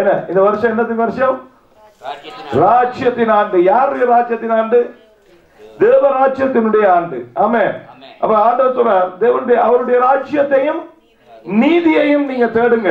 என்ன இந்த வருஷம் என்னது வருஷம் ராஜ்யத்தின் ஆண்டு யாருடைய ராஜ்யத்தின் ஆண்டு தேவராஜ்யத்தினுடைய ஆண்டு ஆமே அப்ப ஆண்டவர் சொல்றார் தேவனுடைய அவருடைய ராஜ்யத்தையும் நீதியையும் நீங்க தேடுங்க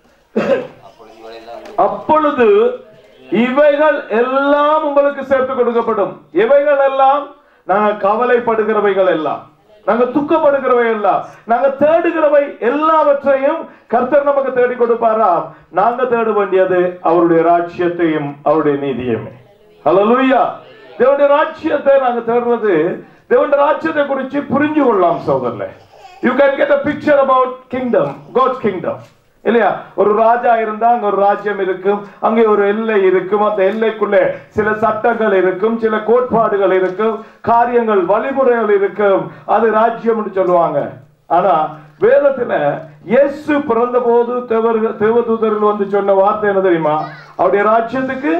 அப்பொழுது இவைகள் எல்லாம் உங்களுக்கு சேர்த்து கொடுக்கப்படும் இவைகள் எல்லாம் நாங்க கவலைப்படுகிறவைகள் எல்லாம் நாங்க துக்கப்படுகிறவை எல்லாம் நாங்க தேடுகிறவை எல்லாவற்றையும் கர்த்தர் நமக்கு தேடி கொடுப்பாராம் நாங்க தேட வேண்டியது அவருடைய ராஜ்யத்தையும் அவருடைய நீதியுமே ஹalleluya தேவனுடைய ராஜ்யத்தை நாங்க தேடுறது தேவனுடைய ராஜ்யத்தை குறித்து புரிஞ்சு கொள்ளலாம் சகோதரர்களே you can get a picture about kingdom god's kingdom இல்லையா ஒரு ராஜா இருந்தா அங்க ஒரு ராஜ்யம் இருக்கும் அங்கே ஒரு எல்லை இருக்கும் அந்த எல்லைக்குள்ளே சில சட்டங்கள் இருக்கும் சில கோட்பாடுகள் இருக்கும் காரியங்கள் வழிமுறைகள் இருக்கும் அது ராஜ்யம் சொல்லுவாங்க ஆனா வேதத்துல இயேசு பிறந்த போது தேவதூதர்கள் வந்து சொன்ன வார்த்தை என்ன தெரியுமா அவருடைய ராஜ்யத்துக்கு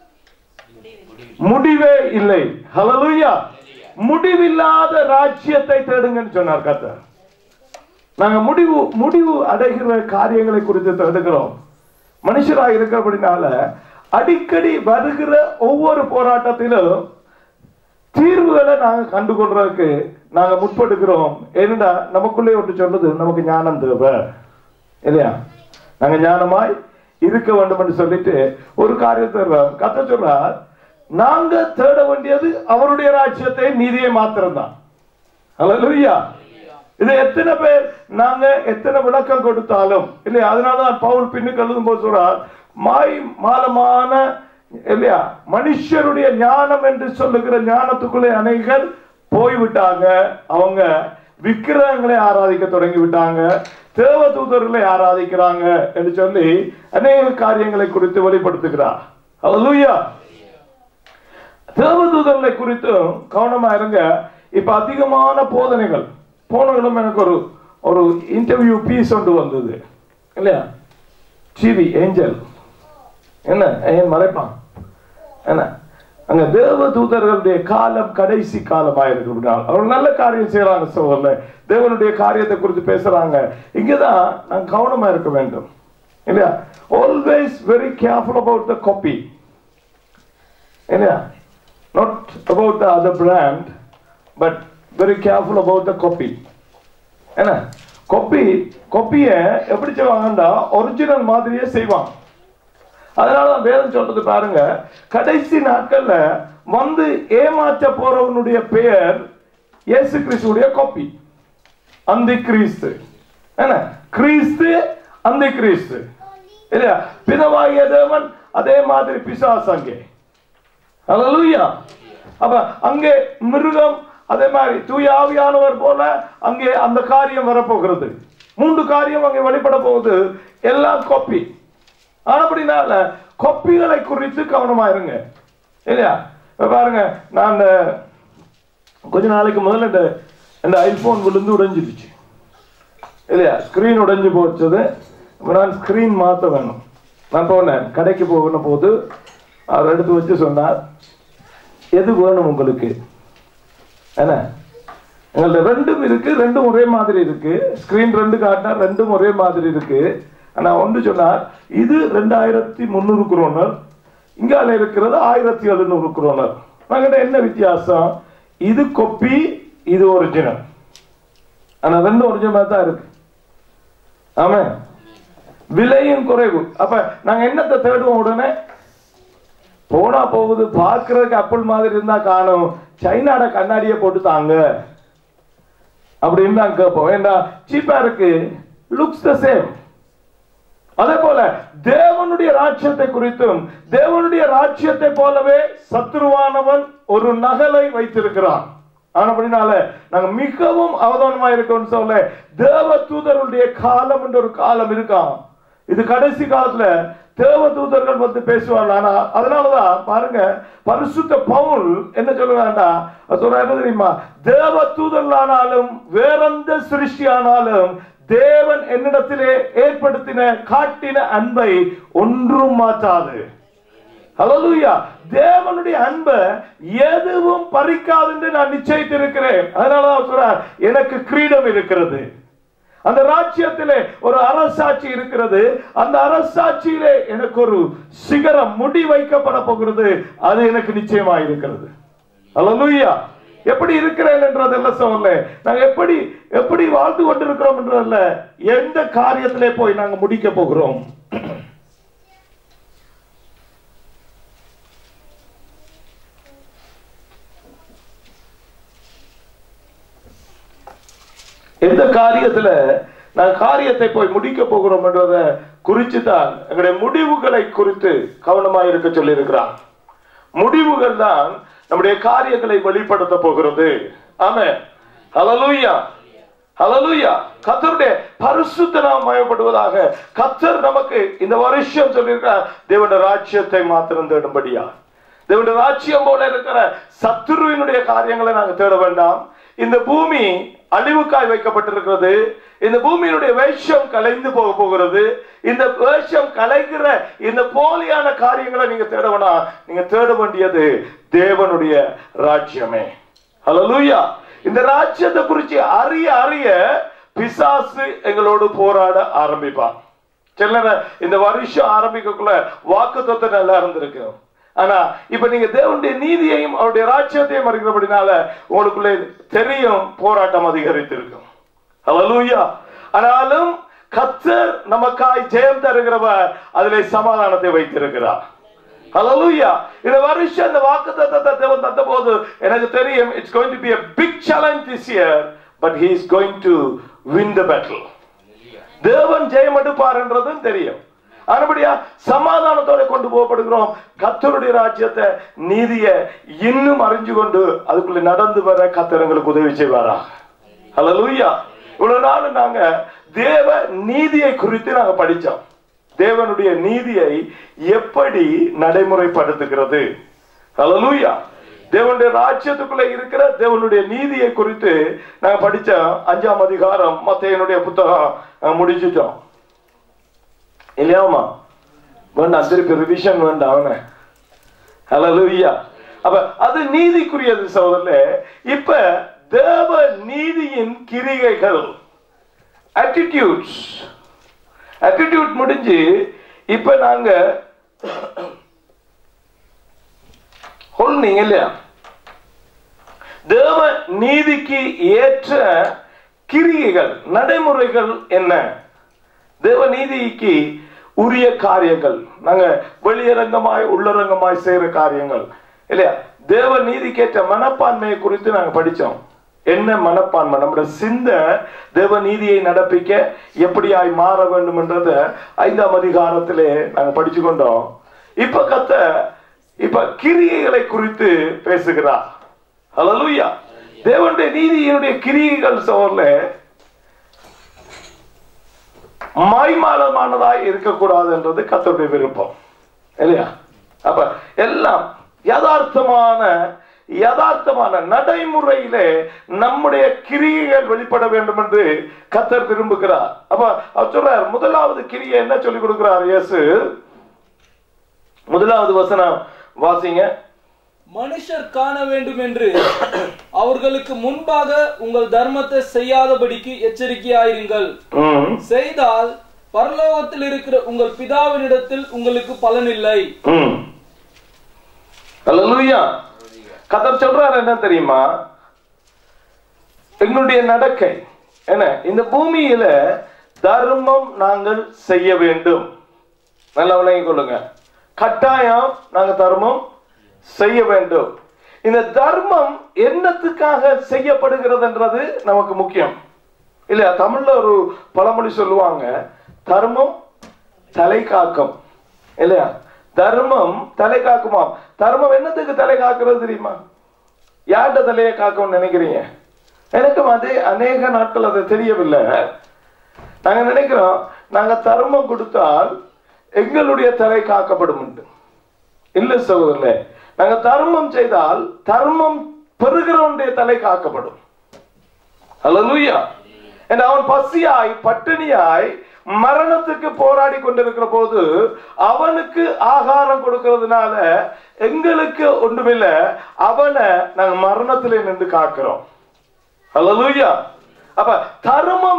முடிவே இல்லை ஹalleluya முடிவில்லாத ராஜ்யத்தை தேடுங்கன்னு சொன்னார் கர்த்தர் நாங்க முடிவு முடிவு அடைகிற காரியங்களை குறித்து தேடுகிறோம் மனுஷராக இருக்கிறபடினால அடிக்கடி வருகிற ஒவ்வொரு போராட்டத்திலும் தீர்வுகளை நாங்க கண்டுகொள்றதுக்கு நாங்க முற்படுகிறோம் ஏன்னா நமக்குள்ளே ஒன்று சொல்றது நமக்கு ஞானம் தேவை இல்லையா நாங்க ஞானமாய் இருக்க வேண்டும் என்று சொல்லிட்டு ஒரு காரியத்தை கத்த சொல்றார் நாங்க தேட வேண்டியது அவருடைய ராஜ்யத்தை நீதியை மாத்திரம்தான் அல்லா இது எத்தனை பேர் நாங்க எத்தனை விளக்கம் கொடுத்தாலும் இல்லையா அதனாலதான் பவுல் பின்னுக்கு எழுதும் போது சொல்றார் மாய் மாலமான இல்லையா மனுஷருடைய ஞானம் என்று சொல்லுகிற ஞானத்துக்குள்ளே அனைகள் போய்விட்டாங்க அவங்க விக்கிரகங்களை ஆராதிக்க தொடங்கி விட்டாங்க தேவதூதர்களை ஆராதிக்கிறாங்க என்று சொல்லி அநேக காரியங்களை குறித்து வெளிப்படுத்துகிறார் அல்லூயா தேவதூதர்களை குறித்தும் கவனமா இருங்க இப்ப அதிகமான போதனைகள் போனகளும் எனக்கு ஒரு ஒரு இன்டர்வியூ பீஸ் ஒன்று வந்தது இல்லையா டிவி ஏஞ்சல் என்ன ஏன் மறைப்பான் என்ன அங்க தேவ தூதர்களுடைய காலம் கடைசி காலமா இருக்கிறதுனால அவர் நல்ல காரியம் செய்யறாங்க சோழர்ல தேவனுடைய காரியத்தை குறித்து பேசுறாங்க இங்கதான் நான் கவனமா இருக்க வேண்டும் இல்லையா always very careful about the copy இல்லையா not about the other brand but very careful about the copy என்ன கொப்பி கொப்பிய எப்படி செய்வாங்கன்னா ஒரிஜினல் மாதிரியே செய்வாங்க அதனால தான் வேதம் சொல்றது பாருங்க கடைசி நாட்கள்ல வந்து ஏமாற்ற போறவனுடைய பெயர் இயேசு கிறிஸ்துடைய காப்பி அந்தி கிறிஸ்து என்ன கிறிஸ்து அந்தி கிறிஸ்து இல்லையா பிதவாகிய தேவன் அதே மாதிரி பிசாஸ் அங்கே அல்லேலூயா அப்ப அங்கே மிருகம் அதே மாதிரி தூய ஆவியானவர் போல அங்கே அந்த காரியம் வரப்போகிறது மூன்று காரியம் அங்கே வெளிப்பட போகுது எல்லாம் காப்பி ஆனப்படினால கொப்பிகளை குறித்து கவனமா இருங்க இல்லையா இப்ப பாருங்க நான் இந்த கொஞ்ச நாளைக்கு முதல்ல இந்த இந்த ஐபோன் விழுந்து உடைஞ்சிருச்சு இல்லையா ஸ்கிரீன் உடைஞ்சு போச்சது இப்ப நான் ஸ்கிரீன் மாத்த வேணும் நான் போனேன் கடைக்கு போகணும் போது அவர் எடுத்து வச்சு சொன்னார் எது வேணும் உங்களுக்கு என்ன எங்கள்ட்ட ரெண்டும் இருக்கு ரெண்டும் ஒரே மாதிரி இருக்கு ஸ்கிரீன் ரெண்டு காட்டினா ரெண்டும் ஒரே மாதிரி இருக்கு ஆனா ஒன்று சொன்னார் இது ரெண்டாயிரத்தி முந்நூறு குரோனர் இங்கால இருக்கிறது ஆயிரத்தி எழுநூறு குரோனர் நாங்கிட்ட என்ன வித்தியாசம் இது கொப்பி இது ஒரிஜினல் ஆனா ரெண்டும் ஒரிஜினல் தான் இருக்கு ஆமா விலையும் குறைவு அப்ப நாங்க என்னத்தை தேடுவோம் உடனே போனா போகுது பார்க்கறதுக்கு அப்பிள் மாதிரி இருந்தா காணும் சைனாட கண்ணாடியை போட்டு தாங்க அப்படின்னு தான் கேட்போம் ஏண்டா சீப்பா இருக்கு லுக்ஸ் த சேம் அதே போல தேவனுடைய ராஜ்யத்தை குறித்தும் தேவனுடைய ராஜ்யத்தை போலவே சத்ருவானவன் ஒரு நகலை வைத்திருக்கிறான் ஆனபடினால நாங்க மிகவும் அவதானமா இருக்கோம்னு சொல்ல தேவ தூதருடைய காலம் என்ற ஒரு காலம் இருக்கான் இது கடைசி காலத்துல தேவ தூதர்கள் வந்து பேசுவாங்க ஆனா அதனாலதான் பாருங்க பரிசுத்த பவுல் என்ன சொல்லுவாண்டா சொல்ற என்ன தெரியுமா தேவ தூதர்களானாலும் வேறெந்த சிருஷ்டி ஆனாலும் தேவன் என்னிடத்திலே ஏற்படுத்தின காட்டின அன்பை ஒன்றும் மாற்றாது ஹalleluya தேவனுடைய அன்பை எதுவும் பறிக்காது என்று நான் நிச்சயித்திருக்கிறேன் அதனால தான் சொல்றார் எனக்கு கிரீடம் இருக்கிறது அந்த ராஜ்யத்திலே ஒரு அரசாட்சி இருக்கிறது அந்த அரசாட்சியிலே எனக்கு ஒரு சிகரம் முடி வைக்கப்பட போகிறது அது எனக்கு நிச்சயமா இருக்கிறது அல்லேலூயா எப்படி இருக்கிறேன் என்றதல்ல சொல்லல நாங்க எப்படி எப்படி வாழ்ந்து கொண்டிருக்கிறோம் என்றதல்ல எந்த காரியத்திலே போய் நாங்க முடிக்க போகிறோம் எந்த காரியத்துல நான் காரியத்தை போய் முடிக்க போகிறோம் என்றதை குறித்து தான் எங்களுடைய முடிவுகளை குறித்து கவனமாக இருக்க சொல்லி இருக்கிறான் முடிவுகள் தான் நம்முடைய காரியங்களை வெளிப்படுத்த போகிறது ஆமே ஹalleluya ஹalleluya கர்த்தருடைய பரிசுத்த நாம் மயப்படுவதாக கர்த்தர் நமக்கு இந்த வருஷம் சொல்லியிருக்கிறார் தேவனுடைய ராஜ்யத்தை மாத்திரம் தேடும்படியா தேவனுடைய ராஜ்யம் போல இருக்கிற சத்துருவினுடைய காரியங்களை நாங்க தேட வேண்டாம் இந்த பூமி அழிவுக்காய் வைக்கப்பட்டிருக்கிறது இந்த பூமியினுடைய வேஷம் கலைந்து போக போகிறது இந்த வேஷம் கலைகிற இந்த போலியான காரியங்களை நீங்க தேட வேணாம் நீங்க தேட வேண்டியது தேவனுடைய ராஜ்யமே ஹalleluya இந்த ராஜ்யத்தை குறித்து அறிய அறிய பிசாசு எங்களோடு போராட ஆரம்பிப்பான் சிலர இந்த வருஷம் ஆரம்பிக்கக்குள்ள வாக்கு நல்லா இருந்திருக்கு ஆனா இப்ப நீங்க தேவனுடைய நீதியையும் அவருடைய ராஜ்யத்தையும் அறிகிறபடினால உங்களுக்குள்ளே தெரியும் போராட்டம் அதிகரித்திருக்கும் ஹalleluya ஆனாலும் கத்தர் நமக்காய் ஜெயம் தருகிறவர் அதிலே சமாதானத்தை வைத்திருக்கிறார் ஹalleluya இந்த வருஷம் இந்த வாக்குத்தத்தத்தை தேவன் தந்தபோது எனக்கு தெரியும் it's going to be a big challenge this year but he is going to win the battle தேவன் ஜெயம் எடுப்பார் என்றதும் தெரியும் அதுபடியா சமாதானத்தோட கொண்டு போகப்படுகிறோம் கத்தருடைய ராஜ்யத்தை நீதிய இன்னும் அறிஞ்சு கொண்டு அதுக்குள்ள நடந்து வர கத்தர் எங்களுக்கு உதவி செய்வாரா ஹalleluya இவ்வளவு நாள் நாங்க தேவ நீதியை குறித்து நாங்க படிச்சோம் தேவனுடைய நீதியை எப்படி நடைமுறைப்படுத்துகிறது ஹalleluya தேவனுடைய ராஜ்யத்துக்குள்ள இருக்கிற தேவனுடைய நீதியை குறித்து நாங்க படிச்ச அஞ்சாம் அதிகாரம் மத்தையனுடைய புத்தகம் நாங்க முடிச்சிட்டோம் இல்லையாமா வேண்டாம் திருப்பி ரிவிஷன் வேண்டாம் அவன ஹalleluya அப்ப அது நீதிக்குரியது சகோதரர்களே இப்ப தேவ நீதியின் கிரிகைகள் attitudes attitude முடிஞ்சு இப்ப நாங்க சொல்றீங்க இல்லையா தேவ நீதிக்கு ஏற்ற கிரியைகள் நடைமுறைகள் என்ன தேவ நீதிக்கு உரிய காரியங்கள் நாங்க வெளியரங்கமாய் உள்ளரங்கமாய் செய்யற காரியங்கள் இல்லையா தேவ நீதிக்கேற்ற மனப்பான்மையை குறித்து நாங்க படிச்சோம் என்ன மனப்பான்மை நம்முடைய சிந்த தேவ நீதியை நடப்பிக்க எப்படியாய் மாற வேண்டும் என்றத ஐந்தாம் அதிகாரத்திலே நாங்க படிச்சு கொண்டோம் இப்ப கத்த இப்ப கிரியைகளை குறித்து பேசுகிறார் ஹalleluya தேவனுடைய நீதியினுடைய கிரியைகள் சோர்ல மாய்மாலமானதாய் இருக்கக்கூடாது என்றது கத்தருடைய விருப்பம் இல்லையா அப்ப எல்லாம் யதார்த்தமான யதார்த்தமான நடைமுறையிலே நம்முடைய கிரியைகள் வெளிப்பட வேண்டும் என்று கத்தர் விரும்புகிறார் அப்ப அவர் சொல்றார் முதலாவது கிரியை என்ன சொல்லி கொடுக்கிறார் இயேசு முதலாவது வசனம் வாசிங்க மனுஷர் காண வேண்டும் என்று அவர்களுக்கு முன்பாக உங்கள் தர்மத்தை செய்யாதபடிக்கு எச்சரிக்கையாயிருங்கள் ம், செய்தால் பரலோகத்தில் இருக்கிற உங்கள் பிதாவினிடத்தில் உங்களுக்கு பலனில்லை ம். அல்லேலூயா கத்தர் சொல்றாரு என்ன தெரியுமா எங்களுடைய நடக்கை என்ன இந்த பூமியில தர்மம் நாங்கள் செய்ய வேண்டும் நல்லா விளங்கிக் கொள்ளுங்க கட்டாயம் நாங்க தர்மம் செய்ய வேண்டும் இந்த தர்மம் என்னத்துக்காக செய்யப்படுகிறதுன்றது நமக்கு முக்கியம் இல்லையா தமிழ்ல ஒரு பழமொழி சொல்லுவாங்க தர்மம் தலை காக்கும் இல்லையா தர்மம் தலை காக்குமாம் தர்மம் என்னத்துக்கு தலை காக்கிறது தெரியுமா யார்கிட்ட தலையை காக்கும்னு நினைக்கிறீங்க எனக்கும் அது அநேக நாட்கள் அது தெரியவில்லை நாங்க நினைக்கிறோம் நாங்க தர்மம் கொடுத்தால் எங்களுடைய தலை காக்கப்படும் என்று. இல்ல சகோதரர்களே நாங்க தர்மம் செய்தால் தர்மம் பெறுகிறவனுடைய தலை காக்கப்படும் அல்லேலூயா and அவன் பசியாய் பட்டினியாய் மரணத்துக்கு போராடி கொண்டிருக்கிற போது அவனுக்கு ஆகாரம் கொடுக்கிறதுனால எங்களுக்கு ஒன்றுமில்ல அவனை நாங்க மரணத்திலே நின்று காக்கிறோம் அல்லேலூயா அப்ப தர்மம்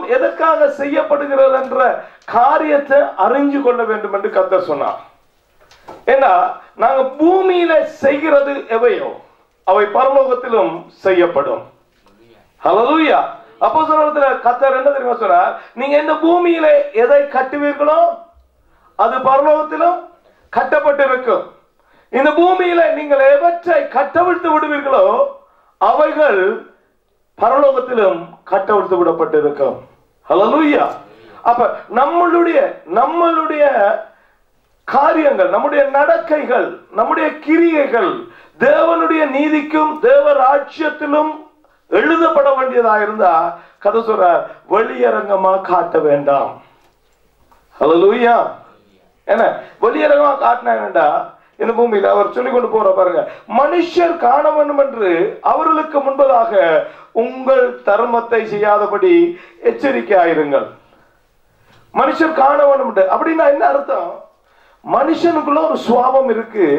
எதற்காக செய்யப்படுகிறது என்ற காரியத்தை அறிஞ்சு கொள்ள வேண்டும் என்று கர்த்தர் சொன்னார் ஏன்னா நாங்க பூமியில செய்கிறது எவையோ அவை பரலோகத்திலும் செய்யப்படும் ஹalleluya அப்போ சொல்றதுல கத்தர் என்ன தெரியுமா சொல்றார் நீங்க இந்த பூமியில எதை கட்டுவீர்களோ அது பரலோகத்திலும் கட்டப்பட்டிருக்கும் இந்த பூமியில நீங்கள் எவற்றை கட்டவிழ்த்து விடுவீர்களோ அவைகள் பரலோகத்திலும் கட்டவிழ்த்து விடப்பட்டிருக்கும் ஹalleluya அப்ப நம்மளுடைய நம்மளுடைய காரியங்கள் நம்முடைய நடக்கைகள் நம்முடைய கிரியைகள் தேவனுடைய நீதிக்கும் தேவ ராஜ்யத்திலும் எழுதப்பட வேண்டியதா இருந்தா கதை சொல்ற வெளியரங்கமா காட்ட வேண்டாம் ஹalleluya என்ன வெளியரங்கமா காட்டினாங்கடா இந்த பூமியில அவர் சொல்லி கொண்டு போற பாருங்க மனுஷர் காண வேண்டும் என்று அவர்களுக்கு முன்பதாக உங்கள் தர்மத்தை செய்யாதபடி எச்சரிக்கையாயிருங்கள் மனுஷர் காண வேண்டும் என்று. அப்படின்னா என்ன அர்த்தம் மனுஷனுக்குள்ள ஒரு சுவாபம் இருக்கு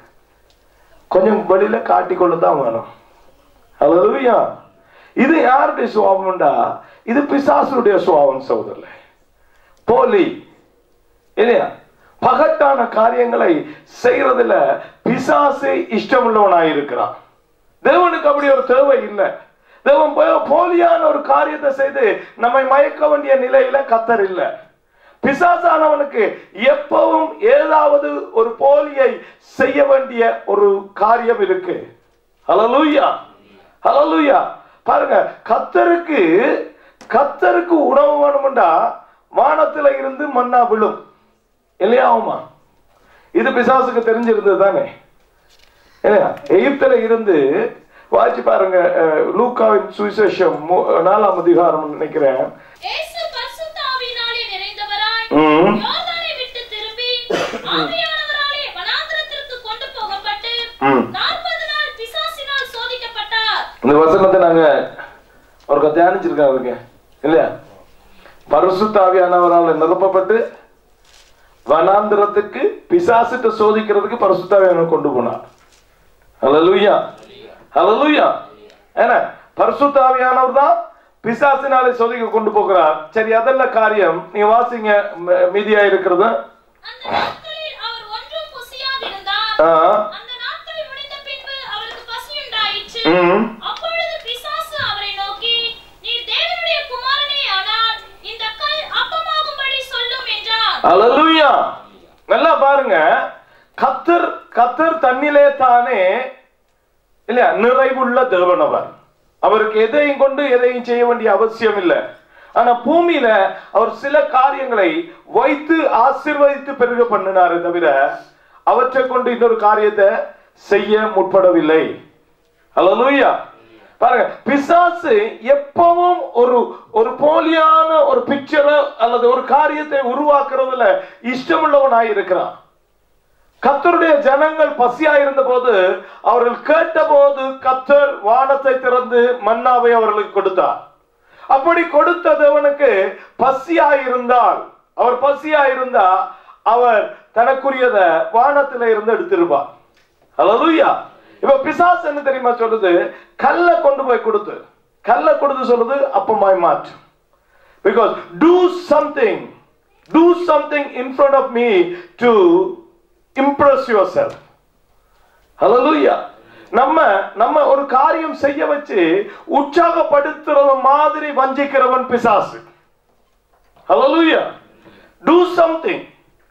கொஞ்சம் வெளியில காட்டிக்கொள்ள தான் வேணும் ஹalleluya இது யாருடைய சுவாபம்டா இது பிசாசுடைய சுவாபம் சகோதரர்களே போலி இல்லையா பகட்டான காரியங்களை செய்யறதுல பிசாசு இஷ்டமுள்ளவனாய் இருக்கிறான் தேவனுக்கு அப்படி ஒரு தேவை இல்லை தேவன் போய் போலியான ஒரு காரியத்தை செய்து நம்மை மயக்க வேண்டிய நிலையில கத்தர் இல்லை பிசாசானவனுக்கு எப்பவும் ஏதாவது ஒரு போலியை செய்ய வேண்டிய ஒரு காரியம் இருக்கு ஹalleluya ஹalleluya பாருங்க கத்தருக்கு கத்தருக்கு உணவு வேணும்டா வானத்துல இருந்து மண்ணா விழும் இல்லையா ஆமா இது பிசாசுக்கு தெரிஞ்சிருந்தது தானே இல்லையா எகிப்துல இருந்து வாசி பாருங்க அஹ், லூக்காவின் சுவிசேஷம் மூ- நாலாம் அதிகாரம் நினைக்கிறேன் இயேசு பரிசுத்த ஆவியினாலே நிறைந்தவராய் ம். யோர்தானை விட்டு திரும்பி ஆவியானவராலே வனாந்திரத்திற்கு கொண்டு போகப்பட்டு ம். நாற்பது நாள் பிசாசினால் சோதிக்கப்பட்டார் இந்த வசனத்தை நாங்க ஒரு தியானிச்சிருக்காங்க இல்லையா பரிசுத்தாவியானவரால் நிரப்பப்பட்டு வனாந்திரத்துக்கு பிசாசிட்ட சோதிக்கிறதுக்கு பரிசுத்தாவியான கொண்டு போனார் ஹalleluya ஹalleluya என்ன பரிசுத்தாவியானவர் தான் பிசாசினாலே சோதிக்க கொண்டு போகிறார் சரி அதெல்லாம் காரியம் நீங்க வாசிங்க ம- மீதியா இருக்கிறது அந்த நாட்களில் அவர் ஒன்றும் புசியாதிருந்தார் ஆ, அந்த நாட்கள் முடிந்த பின்பு அவருக்கு பசியுண்டாயிற்று ம். அப்பொழுது பிசாசு அவரை நோக்கி நீர் தேவனுடைய குமாரனே ஆனால் இந்த கல் அப்பமாகும்படி சொல்லும் என்றார் ஹalleluya நல்லா பாருங்க கத்தர் கத்தர் தன்னிலே தானே இல்லையா நிறைவுள்ள தேவன் அவர் அவருக்கு எதையும் கொண்டு எதையும் செய்ய வேண்டிய அவசியம் இல்லை ஆனா பூமியில அவர் சில காரியங்களை வைத்து ஆசீர்வதித்து பெருக பண்ணினாரே தவிர அவற்றை கொண்டு இன்னொரு காரியத்தை செய்ய முற்படவில்லை ஹalleluya பாருங்க பிசாசு எப்பவும் ஒரு ஒரு போலியான ஒரு பிக்சரை அல்லது ஒரு காரியத்தை உருவாக்குறதுல இஷ்டமுள்ளவனாய் இருக்கிறான் கத்தருடைய ஜனங்கள் பசியா இருந்த போது அவர்கள் கேட்டபோது கத்தர் வானத்தை திறந்து மன்னாவை அவர்களுக்கு கொடுத்தார் அப்படி கொடுத்த தேவனுக்கு பசியா இருந்தால் அவர் பசியா இருந்தா அவர் தனக்குரியத வானத்தில இருந்து எடுத்திருப்பார் ஹalleluya இப்ப பிசாசு என்ன தெரியுமா சொல்லுது கல்லை கொண்டு போய் கொடுத்து கல்லை கொடுத்து சொல்லுது அப்பமாய் மாற்று because do something do something in front of me to impress yourself hallelujah நம்ம நம்ம ஒரு காரியம் செய்ய வச்சு உற்சாகப்படுத்துறது மாதிரி வஞ்சிக்கிறவன் பிசாசு hallelujah do something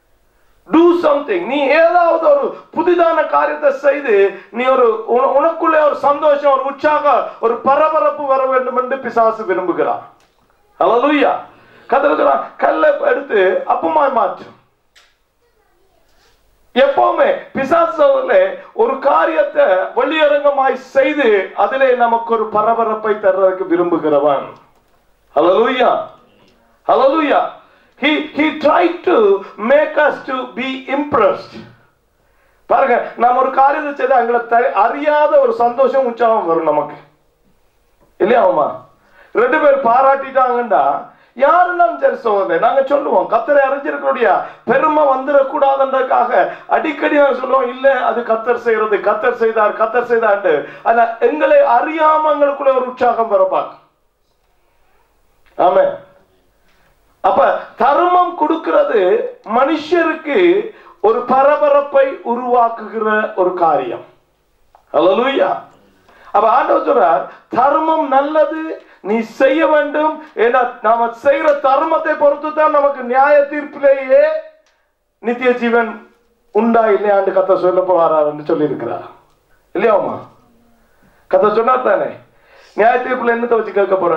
do something நீ ஏதாவது ஒரு புதிதான காரியத்தை செய்து நீ ஒரு உன- உனக்குள்ளே ஒரு சந்தோஷம் ஒரு உற்சாகம் ஒரு பரபரப்பு வர வேண்டும் என்று பிசாசு விரும்புகிறான் ஹalleluya கத்திரக்கிறான் கல்லை எடுத்து அப்பமாய் மாற்றும் எப்பவுமே பிசாசுல ஒரு காரியத்தை வெளியரங்கமாய் செய்து அதிலே நமக்கு ஒரு பரபரப்பை தர்றதுக்கு விரும்புகிறவன் ஹalleluya ஹalleluya he he tried to make us to be impressed பாருங்க நாம் ஒரு காரியத்தை செய்து எங்களை த- அறியாத ஒரு சந்தோஷம் உற்சாகம் வரும் நமக்கு இல்லையா அம்மா ரெண்டு பேர் பாராட்டிட்டாங்கண்டா யாரெல்லாம் சரி சோதனை நாங்க சொல்லுவோம் கத்தரை அறிஞ்சிருக்கக்கூடிய பெருமை வந்துடக்கூடாதுன்றதுக்காக அடிக்கடி நாங்க சொல்லுவோம் இல்ல அது கத்தர் செய்யறது கத்தர் செய்தார் கத்தர் செய்தார் ஆனா எங்களை அறியாம எங்களுக்குள்ள ஒரு உற்சாகம் வரப்பாங்க ஆமே கொடுக்கிறது மனுஷருக்கு ஒரு பரபரப்பை உருவாக்குகிற ஒரு காரியம் ஹalleluya அப்ப ஆண்டவர் சொல்றார் தர்மம் நல்லது நீ செய்ய வேண்டும் ஏன்னா நாம செய்யற தர்மத்தை பொறுத்து தான் நமக்கு நியாய தீர்ப்பிலேயே நித்திய ஜீவன் உண்டா இல்லையான்னு கத்த சொல்ல போறாருன்னு சொல்லி இருக்கிறார் இல்லையாமா கத்த சொன்னா தானே நியாய தீர்ப்புல என்னத்தை வச்சு கேட்க போற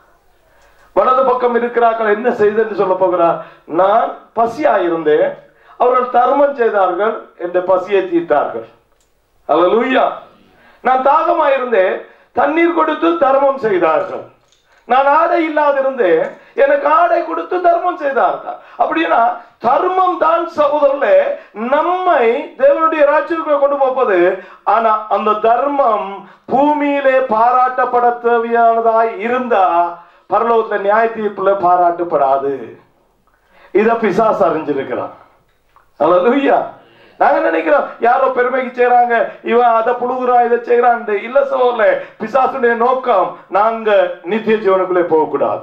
வலது பக்கம் இருக்கிறார்கள் என்ன செய்தன்னு சொல்ல போகிறார் நான் பசியா இருந்தேன் அவர்கள் தர்மம் செய்தார்கள் என்ற பசியை தீர்த்தார்கள் அல்லேலூயா நான் தாகமா இருந்தேன் தண்ணீர் கொடுத்து தர்மம் செய்தார்கள் நான் ஆடை இல்லாதிருந்தேன் எனக்கு ஆடை கொடுத்து தர்மம் செய்தார்கள் அப்படின்னா தர்மம் தான் சகோதரர்களே நம்மை தேவனுடைய ராஜ்யத்துக்குள்ள கொண்டு போப்பது ஆனா அந்த தர்மம் பூமியிலே பாராட்டப்பட தேவையானதாய் இருந்தா பரலோகத்துல நியாய தீர்ப்புல பாராட்டப்படாது இத பிசாசு அறிஞ்சிருக்கிறான் அல்லேலூயா நாங்க நினைக்கிறோம் யாரோ பெருமைக்கு செய்றாங்க இவன் அதை புழுகுறான் இதை செய்யறான் இல்ல சோர்ல பிசாசுடைய நோக்கம் நாங்க நித்திய ஜீவனுக்குள்ளே போக கூடாது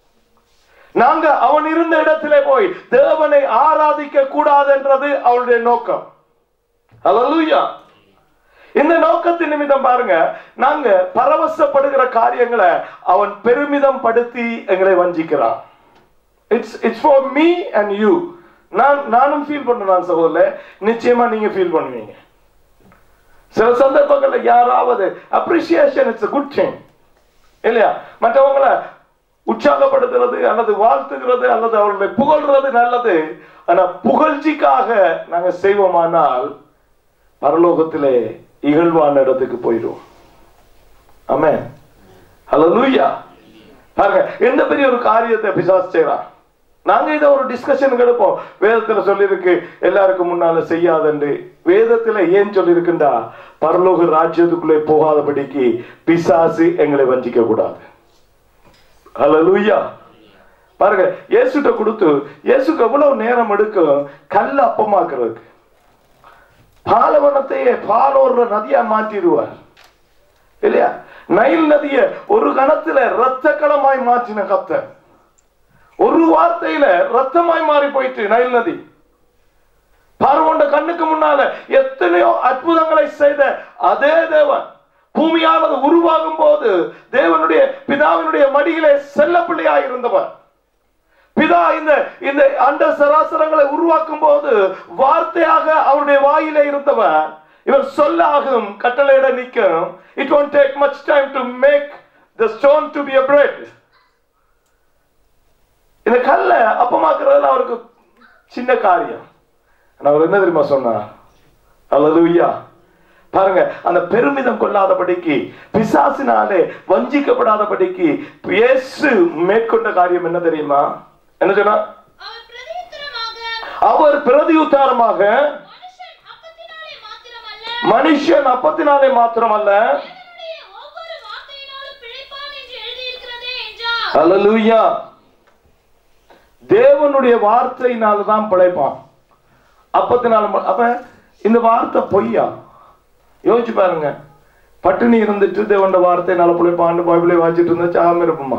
நாங்க அவன் இருந்த இடத்திலே போய் தேவனை ஆராதிக்க கூடாதுன்றது அவருடைய நோக்கம் அல்லேலூயா இந்த நோக்கத்தின் நிமித்தம் பாருங்க நாங்க பரவசப்படுகிற காரியங்களை அவன் பெருமிதம் படுத்தி எங்களை வஞ்சிக்கிறான் it's it's for me and you நான் நானும் ஃபீல் பண்றேன் சகோதரர் நிச்சயமா நீங்க ஃபீல் பண்ணுவீங்க சில சந்தர்ப்பங்கள்ல யாராவது அப்ரிசியேஷன் இட்ஸ் குட் திங் இல்லையா மற்றவங்கள உற்சாகப்படுத்துறது அல்லது வாழ்த்துகிறது அல்லது அவர்களை புகழ்றது நல்லது ஆனா புகழ்ச்சிக்காக நாங்க செய்வோமானால் பரலோகத்திலே இகழ்வான இடத்துக்கு போயிடுவோம் ஆமே ஹalleluya பாருங்க எந்த பெரிய ஒரு காரியத்தை பிசாசு செய்யறான் நாங்க இதை ஒரு டிஸ்கஷன் எடுப்போம் வேதத்துல சொல்லியிருக்கு எல்லாருக்கும் முன்னால செய்யாதண்டு வேதத்துல ஏன் சொல்லியிருக்குண்டா பரலோக ராஜ்யத்துக்குள்ளே போகாதபடிக்கு பிசாசு எங்களை வஞ்சிக்க கூடாது ஹalleluya பாருங்க இயேசுட்ட கொடுத்து இயேசுக்கு எவ்வளவு நேரம் எடுக்கும் கல் அப்பமாக்குறதுக்கு பாலவனத்தையே பாலோர்ற நதியா மாற்றிடுவார் இல்லையா நைல் நதிய ஒரு கணத்துல ரத்த களமாய் மாற்றின கத்தர் ஒரு வார்த்தையில ரத்தமாய் மாறி போயிட்டு நைல் நதி பார்வோண்ட கண்ணுக்கு முன்னால எத்தனையோ அற்புதங்களை செய்த அதே தேவன் பூமியானது உருவாகும் போது தேவனுடைய பிதாவினுடைய மடியிலே செல்ல பிள்ளையாய் இருந்தவர் பிதா இந்த இந்த அண்ட சராசரங்களை உருவாக்கும் போது வார்த்தையாக அவருடைய வாயிலே இருந்தவர் இவர் சொல்லாகும் கட்டளையிட நிற்கும் it won't take much time to make the stone to be a bread இந்த கல்லை அப்பமாக்குறதுல அவருக்கு சின்ன காரியம் ஆனா அவர் என்ன தெரியுமா சொன்னார் அல்லதுயா பாருங்க அந்த பெருமிதம் கொள்ளாதபடிக்கு பிசாசினாலே வஞ்சிக்கப்படாதபடிக்கு இயேசு மேற்கொண்ட காரியம் என்ன தெரியுமா என்ன சொன்னா அவர் பிரதியுத்தரமாக அவர் பிரதியுத்தாரமாக மனுஷன் அப்பத்தினாலே மாத்திரமல்ல மனுஷன் அப்பத்தினாலே மாத்திரமல்ல தேவனுடைய ஒவ்வொரு வார்த்தையினாலும் பிழைப்பான் என்று எழுதியிருக்கிறதே என்றார் அல்லேலூயா தேவனுடைய வார்த்தையினால தான் பிழைப்பான் அப்பத்தினால ம- அப்ப இந்த வார்த்தை பொய்யா யோசிச்சு பாருங்க பட்டினி இருந்துட்டு தேவனுடைய வார்த்தையினால பிழைப்பான்னு பைபிளை வாசிட்டு இருந்தா சாகம் இருப்புமா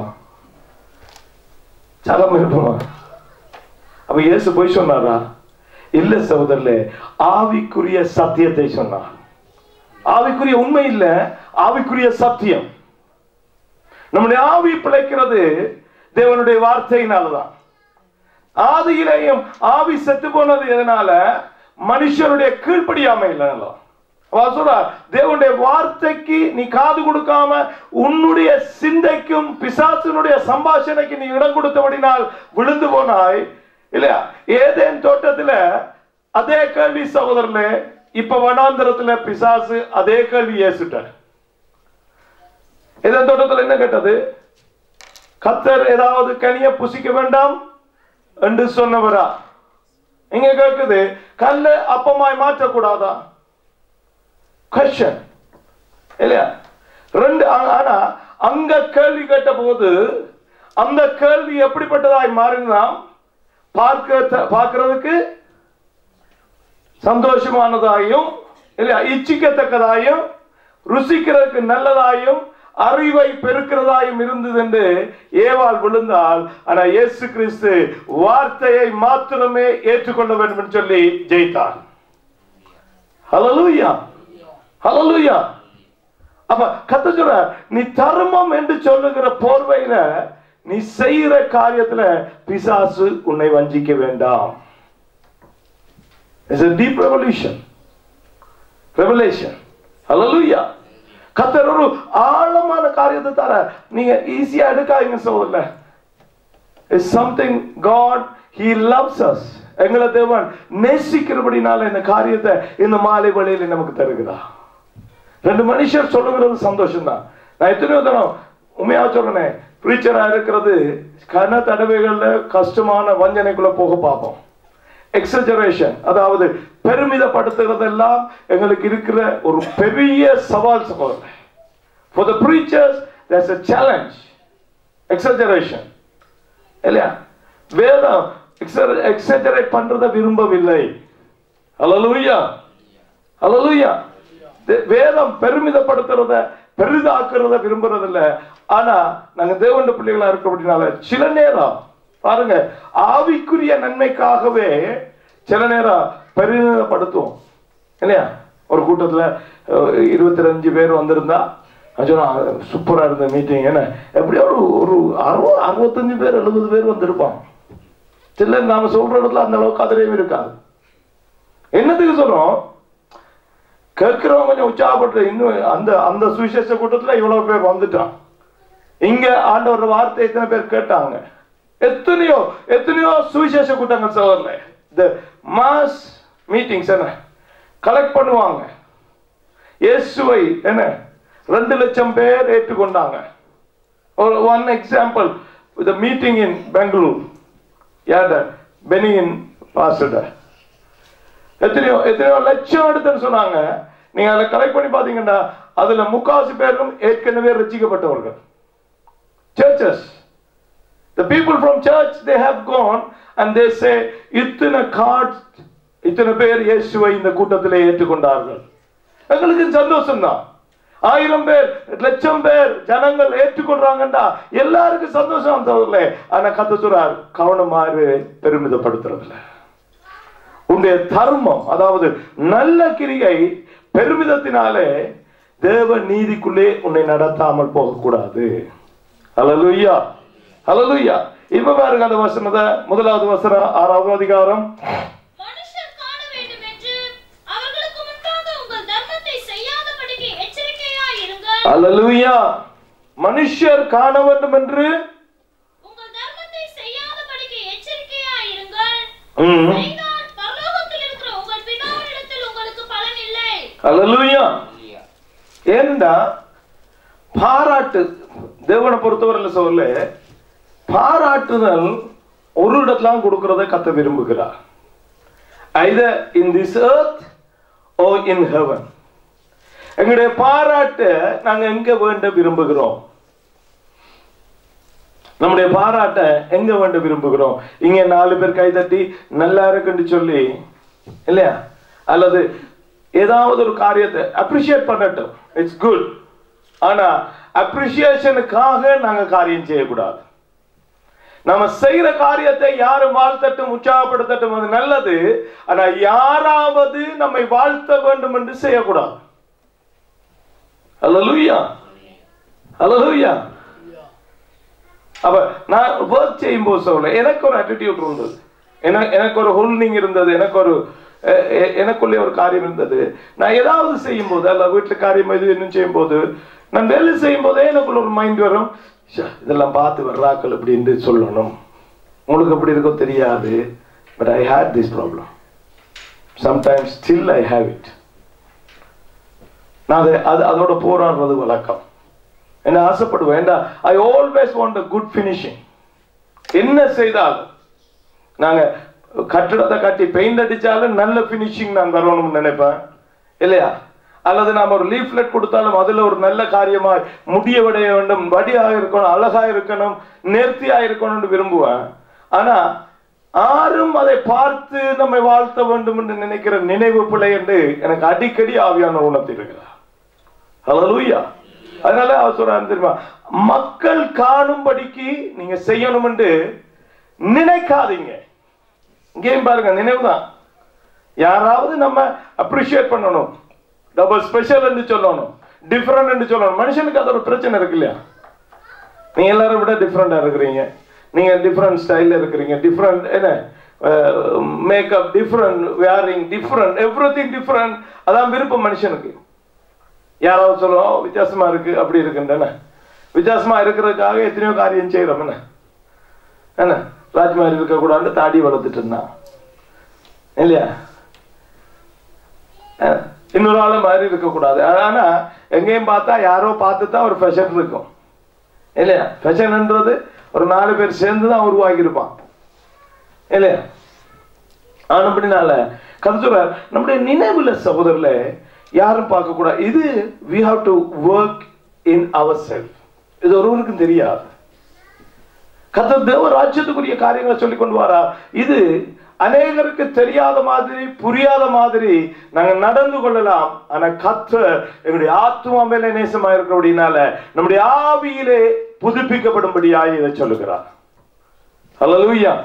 சாகம் இருப்புமா அப்ப இயேசு போய் சொன்னாரா இல்ல சகோதரர்களே ஆவிக்குரிய சத்தியத்தை சொன்னார் ஆவிக்குரிய உண்மை இல்ல ஆவிக்குரிய சத்தியம் நம்முடைய ஆவி பிழைக்கிறது தேவனுடைய வார்த்தையினாலதான் ஆதியிலேயும் ஆவி செத்து போனது எதனால மனுஷனுடைய கீழ்ப்படியாமையில அவர் சொல்றார் தேவனுடைய வார்த்தைக்கு நீ காது கொடுக்காம உன்னுடைய சிந்தைக்கும் பிசாசினுடைய சம்பாஷணைக்கு நீ இடம் கொடுத்தபடினால் விழுந்து போனாய் இல்லையா ஏதேன் தோட்டத்துல அதே கேள்வி சகோதரர்களே இப்ப வனாந்திரத்துல பிசாசு அதே கேள்வி ஏசுட்டார் ஏதேன் தோட்டத்துல என்ன கேட்டது கத்தர் ஏதாவது கனிய புசிக்க வேண்டாம் என்று சொன்னவரா இங்க கேக்குது கல்ல அப்பமாய் மாற்றக்கூடாதா கொஸ்டின் இல்லையா ரெண்டு ஆ- ஆனா அங்க கேள்வி கேட்ட போது அந்த கேள்வி எப்படிப்பட்டதாய் மாறினா பார்க்க பார்க்கிறதுக்கு சந்தோஷமானதாயும் இல்லையா இச்சிக்கத்தக்கதாயும் ருசிக்கிறதுக்கு நல்லதாயும் அறிவை பெருக்கிறதாயும் இருந்தது என்று ஏவாள் விழுந்தால் ஆனா இயேசு கிறிஸ்து வார்த்தையை மாத்திரமே ஏற்றுக்கொள்ள வேண்டும் என்று சொல்லி ஜெயித்தார் ஹalleluya ஹalleluya அப்ப கத்த சொல்ற நீ தர்மம் என்று சொல்லுகிற போர்வையில நீ செய்யற காரியத்துல பிசாசு உன்னை வஞ்சிக்க வேண்டாம் It's a deep revelation. Revelation. Hallelujah. கத்தர் ஒரு ஆழமான காரியத்தை தர நீங்க ஈஸியா எடுக்காதீங்க சோதரில் is something God he loves us எங்களை தேவன் நேசிக்கிறபடினால இந்த காரியத்தை இந்த மாலை வழியில் நமக்கு தருகிறா ரெண்டு மனுஷர் சொல்லுகிறது சந்தோஷம் தான் நான் எத்தனையோ தரம் உண்மையா சொல்றேன் ப்ரீச்சரா இருக்கிறது கன தடவைகள்ல கஷ்டமான வஞ்சனைக்குள்ள போக பார்ப்போம் எக்ஸஜரேஷன் அதாவது பெருமிதப்படுத்துறதெல்லாம் எங்களுக்கு இருக்கிற ஒரு பெரிய சவால் சகோதரர் for the preachers there's a challenge exaggeration இல்லையா வேதம் எக்ஸஜரேட் பண்றதை விரும்பவில்லை ஹalleluya ஹalleluya வேதம் பெருமிதப்படுத்துறத பெரிதாக்குறத விரும்புறது இல்ல ஆனா நாங்க தேவண்ட பிள்ளைகளா இருக்க அப்படினால சில நேரம் பாருங்க ஆவிக்குரிய நன்மைக்காகவே சில நேரம் பெருமிதப்படுத்துவோம் இல்லையா ஒரு கூட்டத்துல இருபத்தி அஞ்சு பேர் வந்திருந்தா நான் சொன்னேன் சூப்பரா இருந்த மீட்டிங் என்ன எப்படியோ ஒரு ஒரு அறுபது அறுபத்தஞ்சு பேர் எழுபது பேர் வந்திருப்பான் சில நாம சொல்ற இடத்துல அந்த அளவுக்கு அதிரையும் இருக்காது என்னத்துக்கு சொல்றோம் கேட்கிறவங்க கொஞ்சம் உற்சாகப்பட்டு இன்னும் அந்த அந்த சுவிசேஷ கூட்டத்துல இவ்வளவு பேர் வந்துட்டான் இங்க ஆண்டவர் வார்த்தை எத்தனை பேர் கேட்டாங்க எத்தனையோ எத்தனையோ சுவிசேஷ கூட்டங்கள் சோதரில் இந்த மாஸ் மீட்டிங்ஸ் என்ன கலெக்ட் பண்ணுவாங்க இயேசுவை என்ன ரெண்டு லட்சம் பேர் ஏற்றுக்கொண்டாங்க ஒரு one example with meeting in Bangalore யார்ட பெனியின் பாஸ்டர் எத்தனையோ எத்தனையோ லட்சம் எடுத்துன்னு சொன்னாங்க நீங்க அதில் கலெக்ட் பண்ணி பாத்தீங்கன்னா அதுல முக்காவாசி பேரும் ஏற்கனவே ரசிக்கப்பட்டவர்கள் churches The people from church they have gone and they say இத்தனை கார்ட்ஸ் இத்தனை பேர் இயேசுவை இந்த கூட்டத்திலே ஏற்றுக்கொண்டார்கள் எங்களுக்கு சந்தோஷம் தான் ஆயிரம் பேர் லட்சம் பேர் ஜனங்கள் ஏற்றுக்கொள்றாங்கடா எல்லாருக்கும் சந்தோஷம் தவிர ஆனா கத்த சொல்றார் கவனமாறு பெருமிதப்படுத்துறதுல உன்னுடைய தர்மம் அதாவது நல்ல கிரியை பெருமிதத்தினாலே தேவ நீதிக்குள்ளே உன்னை நடத்தாமல் போகக்கூடாது ஹalleluya ஹalleluya இப்ப பாருங்க அந்த வசனத்தை முதலாவது வசனம் ஆறாவது அதிகாரம் மனுஷர் காண வேண்டும் என்று அவர்களுக்கு முன்பாக உங்கள் தர்மத்தை செய்யாதபடிக்கு எச்சரிக்கையாய் இருங்கள் ஹalleluya மனுஷர் காண வேண்டும் என்று உங்கள் தர்மத்தை செய்யாதபடிக்கு எச்சரிக்கையாய் இருங்கள் ம், செய்தால் பரலோகத்தில் இருக்கிற உங்கள் பிதாவினிடத்தில் உங்களுக்கு பலன் இல்லை ஹalleluya ஏன்டா பாராட்டு தேவனை பொறுத்தவரையில சொல்ல பாராட்டுதல் ஒரு இடத்துல கொடுக்கறதை கத்த விரும்புகிறார் either in this earth or in heaven எங்களுடைய பாராட்டு நாங்க எங்க வேண்ட விரும்புகிறோம் நம்முடைய பாராட்ட எங்க வேண்ட விரும்புகிறோம் இங்க நாலு பேர் கைதட்டி நல்லா இருக்குன்னு சொல்லி இல்லையா அல்லது ஏதாவது ஒரு காரியத்தை அப்ரிஷியேட் பண்ணட்டும் இட்ஸ் குட் ஆனா அப்ரிசியேஷனுக்காக நாங்க காரியம் செய்யக்கூடாது நம்ம செய்யற காரியத்தை யாரும் வாழ்த்தட்டும் உற்சாகப்படுத்தட்டும் அது நல்லது ஆனா யாராவது நம்மை வாழ்த்த வேண்டும் என்று செய்யக்கூடாது அல்லலுயா அல்லலுயா அப்ப நான் ஒர்க் செய்யும் போது சொல்ல எனக்கு ஒரு attitude இருந்தது என- எனக்கு ஒரு ஹோல்டிங் இருந்தது எனக்கு ஒரு அஹ், எ- எனக்குள்ளே ஒரு காரியம் இருந்தது நான் ஏதாவது செய்யும் போது அல்ல வீட்டுல காரியம் எது இன்னும் செய்யும் போது நான் வேலை செய்யும் போதே எனக்குள்ள ஒரு மைண்ட் வரும் "ச்சே, இதெல்லாம் பார்த்து வர்றாக்கள் அப்படின்னு சொல்லணும் உங்களுக்கு எப்படி இருக்கோ தெரியாது but I hate this problem sometimes still I have it நான் அதை அது அதோட போராடுறது வழக்கம் என்ன ஆசைப்படுவேன் ஏண்டா I always want a good finishing என்ன செய்தாலும் நாங்க கட்டிடத்தை கட்டி பெயிண்ட் அடிச்சாலும் நல்ல ஃபினிஷிங் நான் வரணும்னு நினைப்பேன் இல்லையா அல்லது நாம ஒரு லீஃப்லெட் கொடுத்தாலும் அதுல ஒரு நல்ல காரியமாய் முடிய விடைய வேண்டும் வடியாக இருக்கணும் அழகா இருக்கணும் நேர்த்தியா இருக்கணும்னு விரும்புவேன் ஆனா யாரும் அதை பார்த்து நம்மை வாழ்த்த வேண்டும் என்று நினைக்கிற நினைவு பிழை என்று எனக்கு அடிக்கடி ஆவியான உணர்த்தி இருக்கிறார் ஹalleluya அதனால அவர் சொல்றாரு தெரியுமா மக்கள் காணும்படிக்கு நீங்க செய்யணும் என்று நினைக்காதீங்க இங்கேயும் பாருங்க நினைவுதான் யாராவது நம்ம அப்ரிஷியேட் பண்ணணும் டபுள் ஸ்பெஷல் என்று சொல்லணும் டிஃபரெண்ட் என்று சொல்லணும் மனுஷனுக்கு அது ஒரு பிரச்சனை இருக்கு இல்லையா நீங்க எல்லாரும் விட டிஃப்ரெண்டா இருக்கிறீங்க நீங்க டிஃப்ரெண்ட் ஸ்டைல்ல இருக்கிறீங்க டிஃப்ரெண்ட் என்ன makeup different wearing different everything different அதான் விருப்பம் மனுஷனுக்கு யாராவது சொல்லுவோம் வித்தியாசமா இருக்கு அப்படி இருக்குன்னு வித்தியாசமா இருக்கிறதுக்காக எத்தனையோ காரியம் செய்யறோம் என்ன என்ன ராஜ்மாரி இருக்கக்கூடாதுன்னு தாடி வளர்த்துட்டு இருந்தான் இல்லையா அஹ், இன்னொரு ஆளு மாதிரி இருக்கக்கூடாது ஆனா எங்கேயும் பார்த்தா யாரோ பார்த்து தான் ஒரு ஃபேஷன் இருக்கும் இல்லையா ஃபேஷன்ன்றது ஒரு நாலு பேர் சேர்ந்து தான் உருவாக்கியிருப்பான் இல்லையா ஆனப்படினால கருத்துறார் நம்முடைய நினைவுல சகோதரர்ல யாரும் பார்க்க கூடாது இது we have to work in ourselves இது ஒருவருக்கும் தெரியாது கத்தர் தேவ ராஜ்யத்துக்குரிய காரியங்களை சொல்லி கொண்டு வரா இது அநேகருக்கு தெரியாத மாதிரி புரியாத மாதிரி நாங்க நடந்து கொள்ளலாம் ஆனா கத்தர் எங்களுடைய ஆத்மா மேல நேசமா இருக்கிறபடினால நம்முடைய ஆவியிலே புதுப்பிக்கப்படும்படியாய் இதை சொல்லுகிறார் ஹalleluya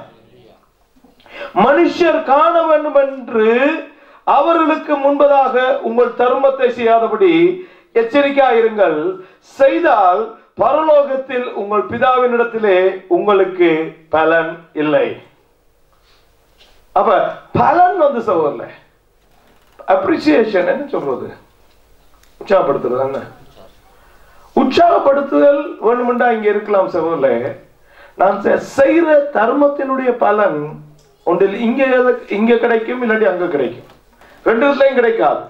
மனுஷர் காண வேண்டும் என்று அவர்களுக்கு முன்பதாக உங்கள் தர்மத்தை செய்யாதபடி எச்சரிக்கையாயிருங்கள் செய்தால் பரலோகத்தில் உங்கள் பிதாவினிடத்திலே உங்களுக்கு பலன் இல்லை அப்ப பலன் வந்து சகோதரல அப்ரிசியேஷன் என்ன சொல்றது உற்சாகப்படுத்துறது என்ன உற்சாகப்படுத்துதல் வேணுமெண்டா இங்க இருக்கலாம் சகோதரே நான் செ- செய்யற தர்மத்தினுடைய பலன் ஒன்றில் இங்க எது- இங்க கிடைக்கும் இல்லாட்டி அங்க கிடைக்கும் ரெண்டு இதுலயும் கிடைக்காது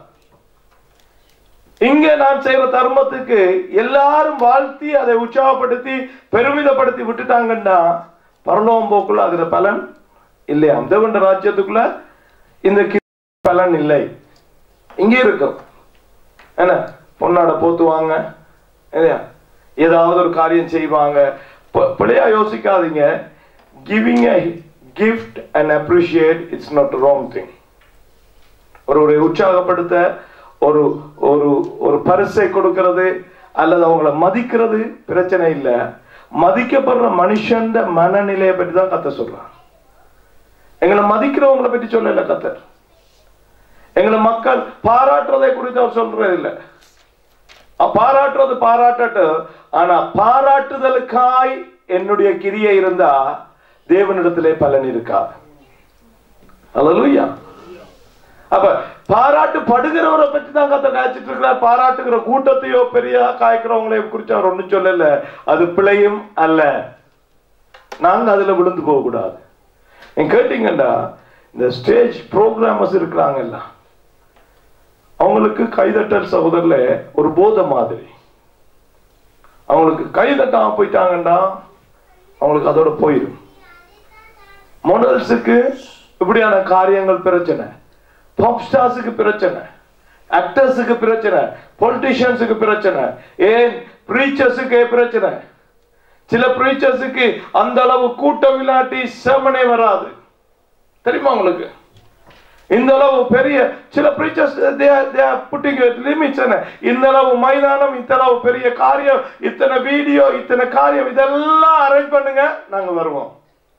இங்க நான் செய்யற தர்மத்துக்கு எல்லாரும் வாழ்த்தி அதை உற்சாகப்படுத்தி பெருமிதப்படுத்தி விட்டுட்டாங்கன்னா பரலோகம் போக்குள்ள அதுல பலன் இல்லையா தேவண்ட ராஜ்யத்துக்குள்ள இந்த கி- பலன் இல்லை இங்க இருக்கும் என்ன பொன்னாட போத்துவாங்க இல்லையா ஏதாவது ஒரு காரியம் செய்வாங்க ப- பிழையா யோசிக்காதீங்க giving a gift and appreciate it's not a wrong thing ஒருவரை உற்சாகப்படுத்த ஒரு ஒரு ஒரு பரிசை கொடுக்கிறது அல்லது அவங்கள மதிக்கிறது பிரச்சனை இல்லை மதிக்கப்படுற மனுஷன் மனநிலையை பற்றி தான் கத்த சொல்றான் எங்களை மதிக்கிறவங்களை பற்றி சொல்லல கத்தர் எங்களை மக்கள் பாராட்டுறதை குறித்து அவர் சொல்றது இல்லை அஹ் பாராட்டுறது பாராட்டட்டு ஆனா பாராட்டுதலுக்காய் என்னுடைய கிரியை இருந்தா தேவனிடத்திலே பலன் இருக்காது அல்லேலூயா அப்ப பாராட்டு படுகிறவரை பற்றி தான் கத்த காய்ச்சிட்டு இருக்கிறார் பாராட்டுகிற கூட்டத்தையோ பெரிய காய்க்கிறவங்களையும் குறித்து அவர் ஒண்ணும் சொல்லல அது பிழையும் அல்ல நாங்க அதுல விழுந்து போக கூடாது நீங்க கேட்டீங்கன்னா இந்த ஸ்டேஜ் ப்ரோக்ராமர்ஸ் இருக்கிறாங்கல்ல அவங்களுக்கு கைதட்டல் சகோதரர்ல ஒரு போதை மாதிரி அவங்களுக்கு கைதட்டாம போயிட்டாங்கன்னா அவங்களுக்கு அதோட போயிடும் மாடல்ஸுக்கு இப்படியான காரியங்கள் பிரச்சனை பாப் ஸ்டார்ஸுக்கு பிரச்சனை ஆக்டர்ஸுக்கு பிரச்சனை பொலிட்டிஷியன்ஸுக்கு பிரச்சனை ஏன் ப்ரீச்சர்ஸுக்கு பிரச்சனை சில ப்ரீச்சர்ஸுக்கு அந்த அளவு கூட்டம் இல்லாட்டி செமனே வராது தெரியுமா உங்களுக்கு இந்த அளவு பெரிய சில preachers they are they are putting limits என்ன இந்த அளவு மைதானம் இந்த அளவு பெரிய காரியம் இத்தனை வீடியோ இத்தனை காரியம் இதெல்லாம் அரேஞ்ச் பண்ணுங்க நாங்க வருவோம்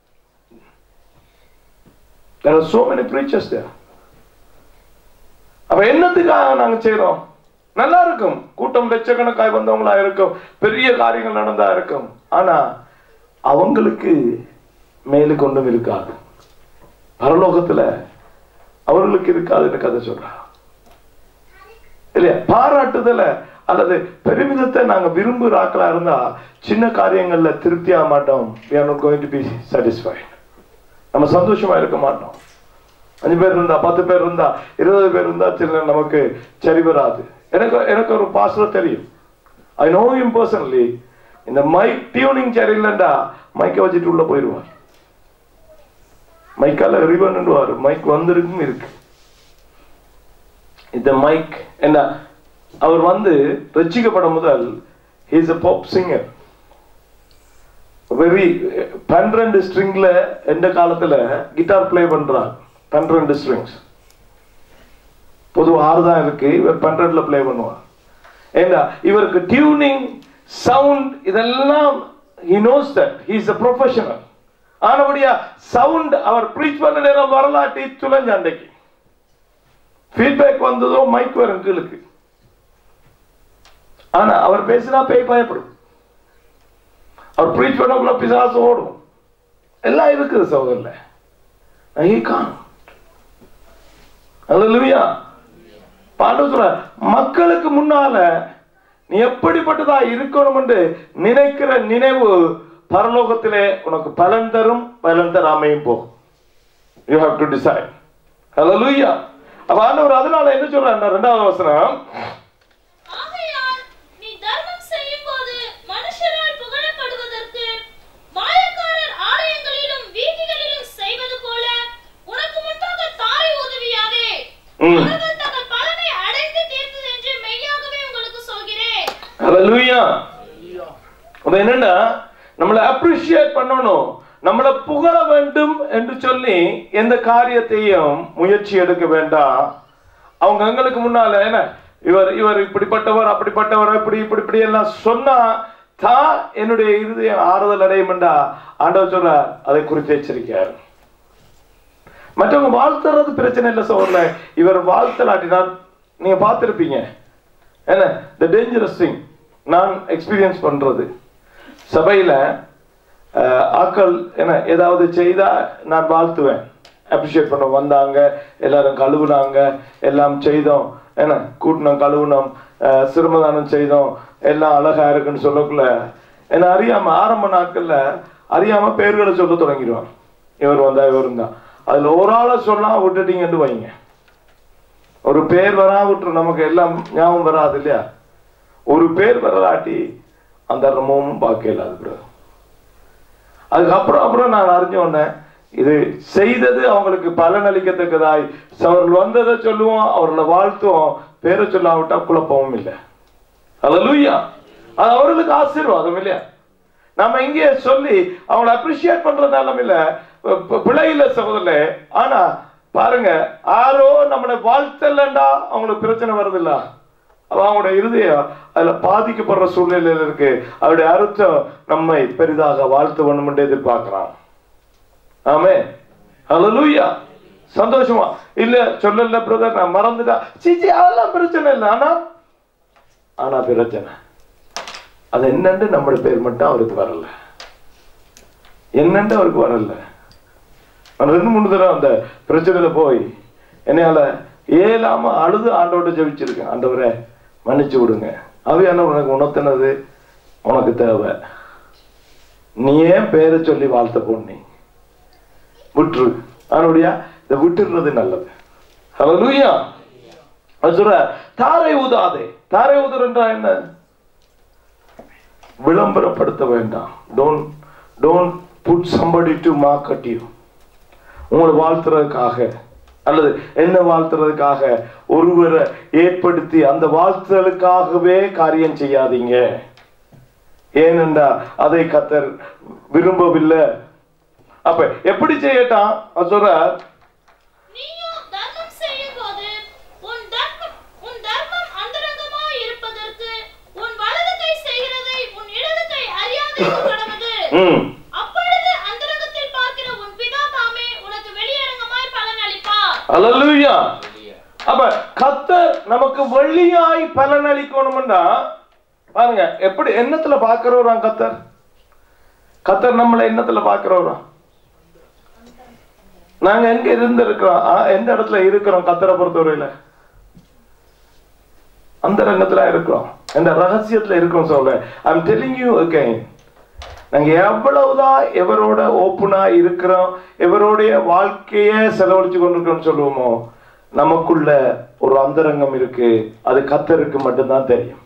there are so many preachers there அப்ப என்னத்துக்காக நாங்க செய்றோம் நல்லா இருக்கும் கூட்டம் லட்சக்கணக்காய் வந்தவங்களா இருக்கும் பெரிய காரியங்கள் நடந்தா இருக்கும் ஆனா அவங்களுக்கு மேலுக்கு ஒன்றும் இருக்காது பரலோகத்துல அவர்களுக்கு இருக்காதுன்னு கதை சொல்றா இல்லையா பாராட்டுதல அல்லது பெருமிதத்தை நாங்க விரும்புகிற ஆக்களா இருந்தா சின்ன காரியங்கள்ல திருப்தி ஆக மாட்டோம் we are not going to be satisfied நம்ம சந்தோஷமா இருக்க மாட்டோம் அஞ்சு பேர் இருந்தா பத்து பேர் இருந்தா இருபது பேர் இருந்தா சில நமக்கு சரி வராது எனக்கு எனக்கு ஒரு பாஸ்டர் தெரியும் ஐ நோ இம் பர்சனலி இந்த மைக் டியூனிங் சரியில்லைண்டா மைக்கை வச்சுட்டு உள்ள போயிடுவார் மைக்கால ரிவன்டுவார் மைக் வந்திருக்கும் இருக்கு இந்த மைக் என்ன அவர் வந்து ரட்சிக்கப்படும் முதல் is a pop singer very பன்னிரண்டு ஸ்ட்ரிங்ல எந்த காலத்துல கிட்டார் ப்ளே பண்றார் பன்னிரண்டு ஸ்ட்ரிங்ஸ் பொதுவா ஆறு தான் இருக்கு இவர் பன்னிரெண்டுல ப்ளே பண்ணுவார் ஏண்டா இவருக்கு டியூனிங் சவுண்ட் இதெல்லாம் he knows that he is a professional ஆனபடியா சவுண்ட் அவர் ப்ரீச் பண்ண நேரம் வரலாட்டி துளைஞ்ச அன்றைக்கு ஃபீட்பேக் வந்ததோ மைக் வரும் கீழுக்கு ஆனா அவர் பேசினா பேய் பயப்படும் அவர் ப்ரீச் பண்ணக்குள்ள பிசாசு ஓடும் எல்லாம் இருக்குது சகோதரல he can't அல்லேலூயா பாண்டவர் சொல்ற மக்களுக்கு முன்னால நீ எப்படிப்பட்டதா இருக்கணும் என்று நினைக்கிற நினைவு பரலோகத்திலே உனக்கு பலன் தரும் பலன் தராமையும் போகும் யூ ஹாவ் டு டிசைட் ஹalleluya அப்ப ஆண்டவர் அதனால என்ன சொல்றாரு ரெண்டாவது வசனம் ஆகையால் நீ தர்மம் செய்யும்போது மனுஷரால் புகழப்படுவதற்கு மாயக்காரர் ஆலயங்களிலும் வீதிகளிலும் செய்வது போல உனக்கு முன்பாக தாரை உதவியாதே ம். அவர்கள் தங்கள் பலனை அடைந்து தீர்த்தது என்று மெய்யாகவே உங்களுக்கு சொல்கிறேன் ஹalleluya அது என்னன்னா நம்மளை அப்ரிஷியேட் பண்ணணும் நம்மளை புகழ வேண்டும் என்று சொல்லி எந்த காரியத்தையும் முயற்சி எடுக்க வேண்டாம் அவங்க எங்களுக்கு முன்னால என்ன இவர் இவர் இப்படிப்பட்டவர் அப்படிப்பட்டவர் இப்படி இப்படி இப்படி எல்லாம் சொன்னா தான் என்னுடைய இருதயம் ஆறுதல் அடையும் என்றா ஆண்டவர் சொல்றார் அதை குறித்து எச்சரிக்கையார் மற்றவங்க வாழ்த்துறது பிரச்சனை இல்லை சோர்ல இவர் வாழ்த்தலாட்டினால் நீங்க பார்த்திருப்பீங்க என்ன த டேஞ்சரஸ் திங் நான் எக்ஸ்பீரியன்ஸ் பண்றது சபையில அஹ், ஆட்கள் என்ன ஏதாவது செய்தா நான் வாழ்த்துவேன் அப்ரிஷியேட் பண்ண வந்தாங்க எல்லாரும் கழுவுனாங்க எல்லாம் செய்தோம் என்ன கூட்டினோம் கழுவுனோம் அஹ், சிரமதானம் செய்தோம் எல்லாம் அழகா இருக்குன்னு சொல்லக்குள்ள என்ன அறியாம ஆரம்ப நாட்கள்ல அறியாம பேர்களை சொல்ல தொடங்கிடுவான் இவர் வந்தா இவர் தான் அதுல ஒரு ஆளை சொன்னா விட்டுட்டீங்கன்னு வைங்க ஒரு பேர் வரா விட்டுரும் நமக்கு எல்லாம் ஞாபகம் வராது இல்லையா ஒரு பேர் வரலாட்டி அந்த ரமமும் பார்க்கல அது பிறகு அதுக்கப்புறம் அப்புறம் நான் அறிஞ்சு வந்தேன் இது செய்தது அவங்களுக்கு பலன் அளிக்கத்தக்கதாய் அவர்கள் வந்ததை சொல்லுவோம் அவர்களை வாழ்த்துவோம் பேரை சொல்லாவிட்டா குழப்பமும் இல்லை அல்லூயா அது அவர்களுக்கு ஆசீர்வாதம் இல்லையா நம்ம இங்கே சொல்லி அவங்களை அப்ரிஷியேட் பண்றதாலும் இல்ல ப- ப- பிழை இல்ல சகோதரே ஆனா பாருங்க யாரோ நம்மளை வாழ்த்தலண்டா அவங்களுக்கு பிரச்சனை வருதில்ல அப்ப அவங்களோட இருதயம் அதுல பாதிக்கப்படுற சூழ்நிலையில இருக்கு அவருடைய அர்த்தம் நம்மை பெரிதாக வாழ்த்த வேண்டும் என்று எதிர்பார்க்கிறான் ஆமே ஹalleluya சந்தோஷமா இல்ல சொல்லல பிரதர் நான் மறந்துட்டா சிச்சி அதெல்லாம் பிரச்சனை இல்லை ஆனா ஆனா பிரச்சனை அது என்னன்னு நம்மளோட பேர் மட்டும் அவருக்கு வரல என்னன்னு அவருக்கு வரல நான் ரெண்டு மூணு தடவை அந்த பிரச்சனையில போய் என்னையால ஏலாம அழுது ஆண்டோட ஜெபிச்சிருக்கேன் ஆண்டவரே மன்னிச்சு விடுங்க அவையான உனக்கு உணர்த்தினது உனக்கு தேவை நீ ஏன் பேரை சொல்லி வாழ்த்த பொண்ணி விட்டுரு அவனுடைய இதை விட்டுடுறது நல்லது ஹalleluya அது சொல்ற தாரை ஊதாதே தாரை ஊதுறன்றா என்ன விளம்பரப்படுத்த வேண்டாம் don't don't put somebody to market you உங்களை வாழ்த்துறதுக்காக அல்லது என்ன வாழ்த்துறதுக்காக ஒருவரை ஏற்படுத்தி அந்த வாழ்த்துதலுக்காகவே காரியம் செய்யாதீங்க ஏனென்றா அதை கத்தர் விரும்பவில்லை அப்ப எப்படி செய்யட்டான் அவர் சொல்றார் நீயோ தர்மம் செய்யும்போது உன் தர்மம் உன் தர்மம் அந்தரங்கமாய் இருப்பதற்கு உன் வலது கை செய்கிறதை உன் இடது கை அறியாதிருக்க கடவுது ம் அப்பொழுது அந்தரங்கத்தில் பார்க்கிற உன் பிதா தாமே உனக்கு வெளியரங்கமாய் பலன் அளிப்பார் அல்லேலூயா அப்ப கத்தர் நமக்கு வெள்ளியாய் பலன் அளிக்கணும்னா பாருங்க எப்படி எண்ணத்துல பாக்குறவராம் கத்தர் கத்தர் நம்மளை எண்ணத்துல பாக்குறவரா நாங்க எங்க இருந்து இருக்கிறோம் ஆ, எந்த இடத்துல இருக்கிறோம் கத்தரை பொறுத்தவரையில அந்த ரங்கத்துல இருக்கிறோம் இந்த ரகசியத்துல இருக்கிறோம் சொல்ல ஐம் டெல்லிங் யூ அகைன் நாங்க எவ்வளவுதான் எவரோட ஓப்பனா இருக்கிறோம் எவருடைய வாழ்க்கைய செலவழிச்சு கொண்டிருக்கோம்னு சொல்லுவோமோ நமக்குள்ள ஒரு அந்தரங்கம் இருக்கு அது கத்தருக்கு மட்டும்தான் தெரியும்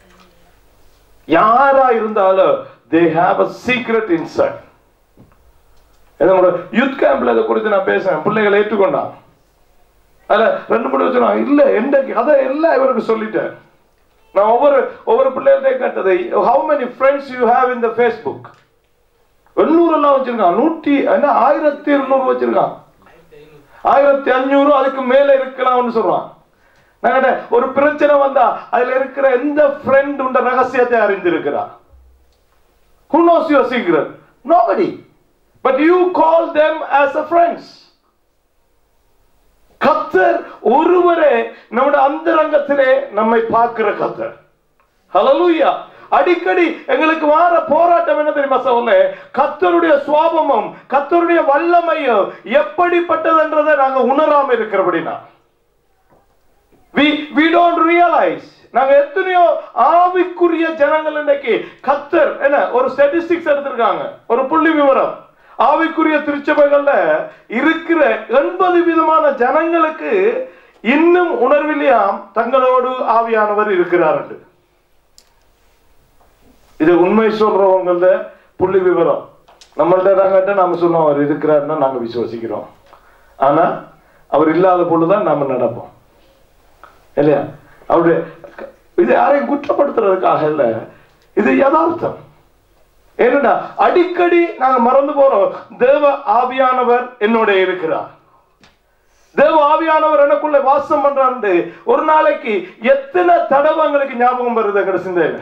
யாரா இருந்தாலும் they have a secret inside என்னோட யூத் கேம்ப்ல இதை குறித்து நான் பேசுறேன் பிள்ளைகளை ஏற்றுக்கொண்டான் அதுல ரெண்டு மூணு வச்சுருவாங்க இல்ல எந்த கதை எல்லாம் இவருக்கு சொல்லிட்டேன் நான் ஒவ்வொரு ஒவ்வொரு பிள்ளைகள்டையும் கேட்டது how many friends you have in the Facebook எண்ணூறு எல்லாம் வச்சிருக்கான் நூற்றி என்ன ஆயிரத்தி இருநூறு வச்சிருக்கான் ஆயிரத்தி அஞ்சூறு அதுக்கு மேல இருக்கலாம்னு சொல்றான் நாங்க ஒரு பிரச்சனை வந்தா அதுல இருக்கிற எந்த ஃப்ரெண்ட் உண்ட ரகசியத்தை அறிந்திருக்கிறா Who knows your secret? Nobody. But you call them as a friends. கத்தர் ஒருவரே நம்முடைய அந்தரங்கத்திலே நம்மை பார்க்கிற கத்தர் ஹalleluya அடிக்கடி எங்களுக்கு வார போராட்டம் என்ன தெரியுமா சொல்ல கத்தருடைய சுவாபமும் கத்தருடைய வல்லமையும் எப்படிப்பட்டதுன்றதை நாங்க உணராம இருக்கிறபடினா we we don't realize நாங்க எத்தனையோ ஆவிக்குரிய ஜனங்கள் இன்னைக்கு கத்தர் என்ன ஒரு ஸ்டாட்டிஸ்டிக்ஸ் எடுத்திருக்காங்க ஒரு புள்ளி விவரம் ஆவிக்குரிய திருச்சபைகள்ல இருக்கிற எண்பது விதமான ஜனங்களுக்கு இன்னும் உணர்வில்லையாம் தங்களோடு ஆவியானவர் இருக்கிறார்கள் இது உண்மை சொல்றவங்கள புள்ளி விவரம் நம்மள்ட்ட நாங்கிட்ட நாம சொன்னோம் அவர் இருக்கிறாருன்னா நாங்க விசுவசிக்கிறோம் ஆனா அவர் இல்லாத பொழுதுதான் நாம நடப்போம் இல்லையா அவருடைய இது யாரையும் குற்றப்படுத்துறதுக்காக இல்ல இது யதார்த்தம் ஏனடா அடிக்கடி நாங்க மறந்து போறோம் தேவ ஆவியானவர் என்னோட இருக்கிறார் தேவ ஆவியானவர் எனக்குள்ள வாசம் பண்றாரு ஒரு நாளைக்கு எத்தனை தடவை எங்களுக்கு ஞாபகம் வருது எங்க சிந்தையில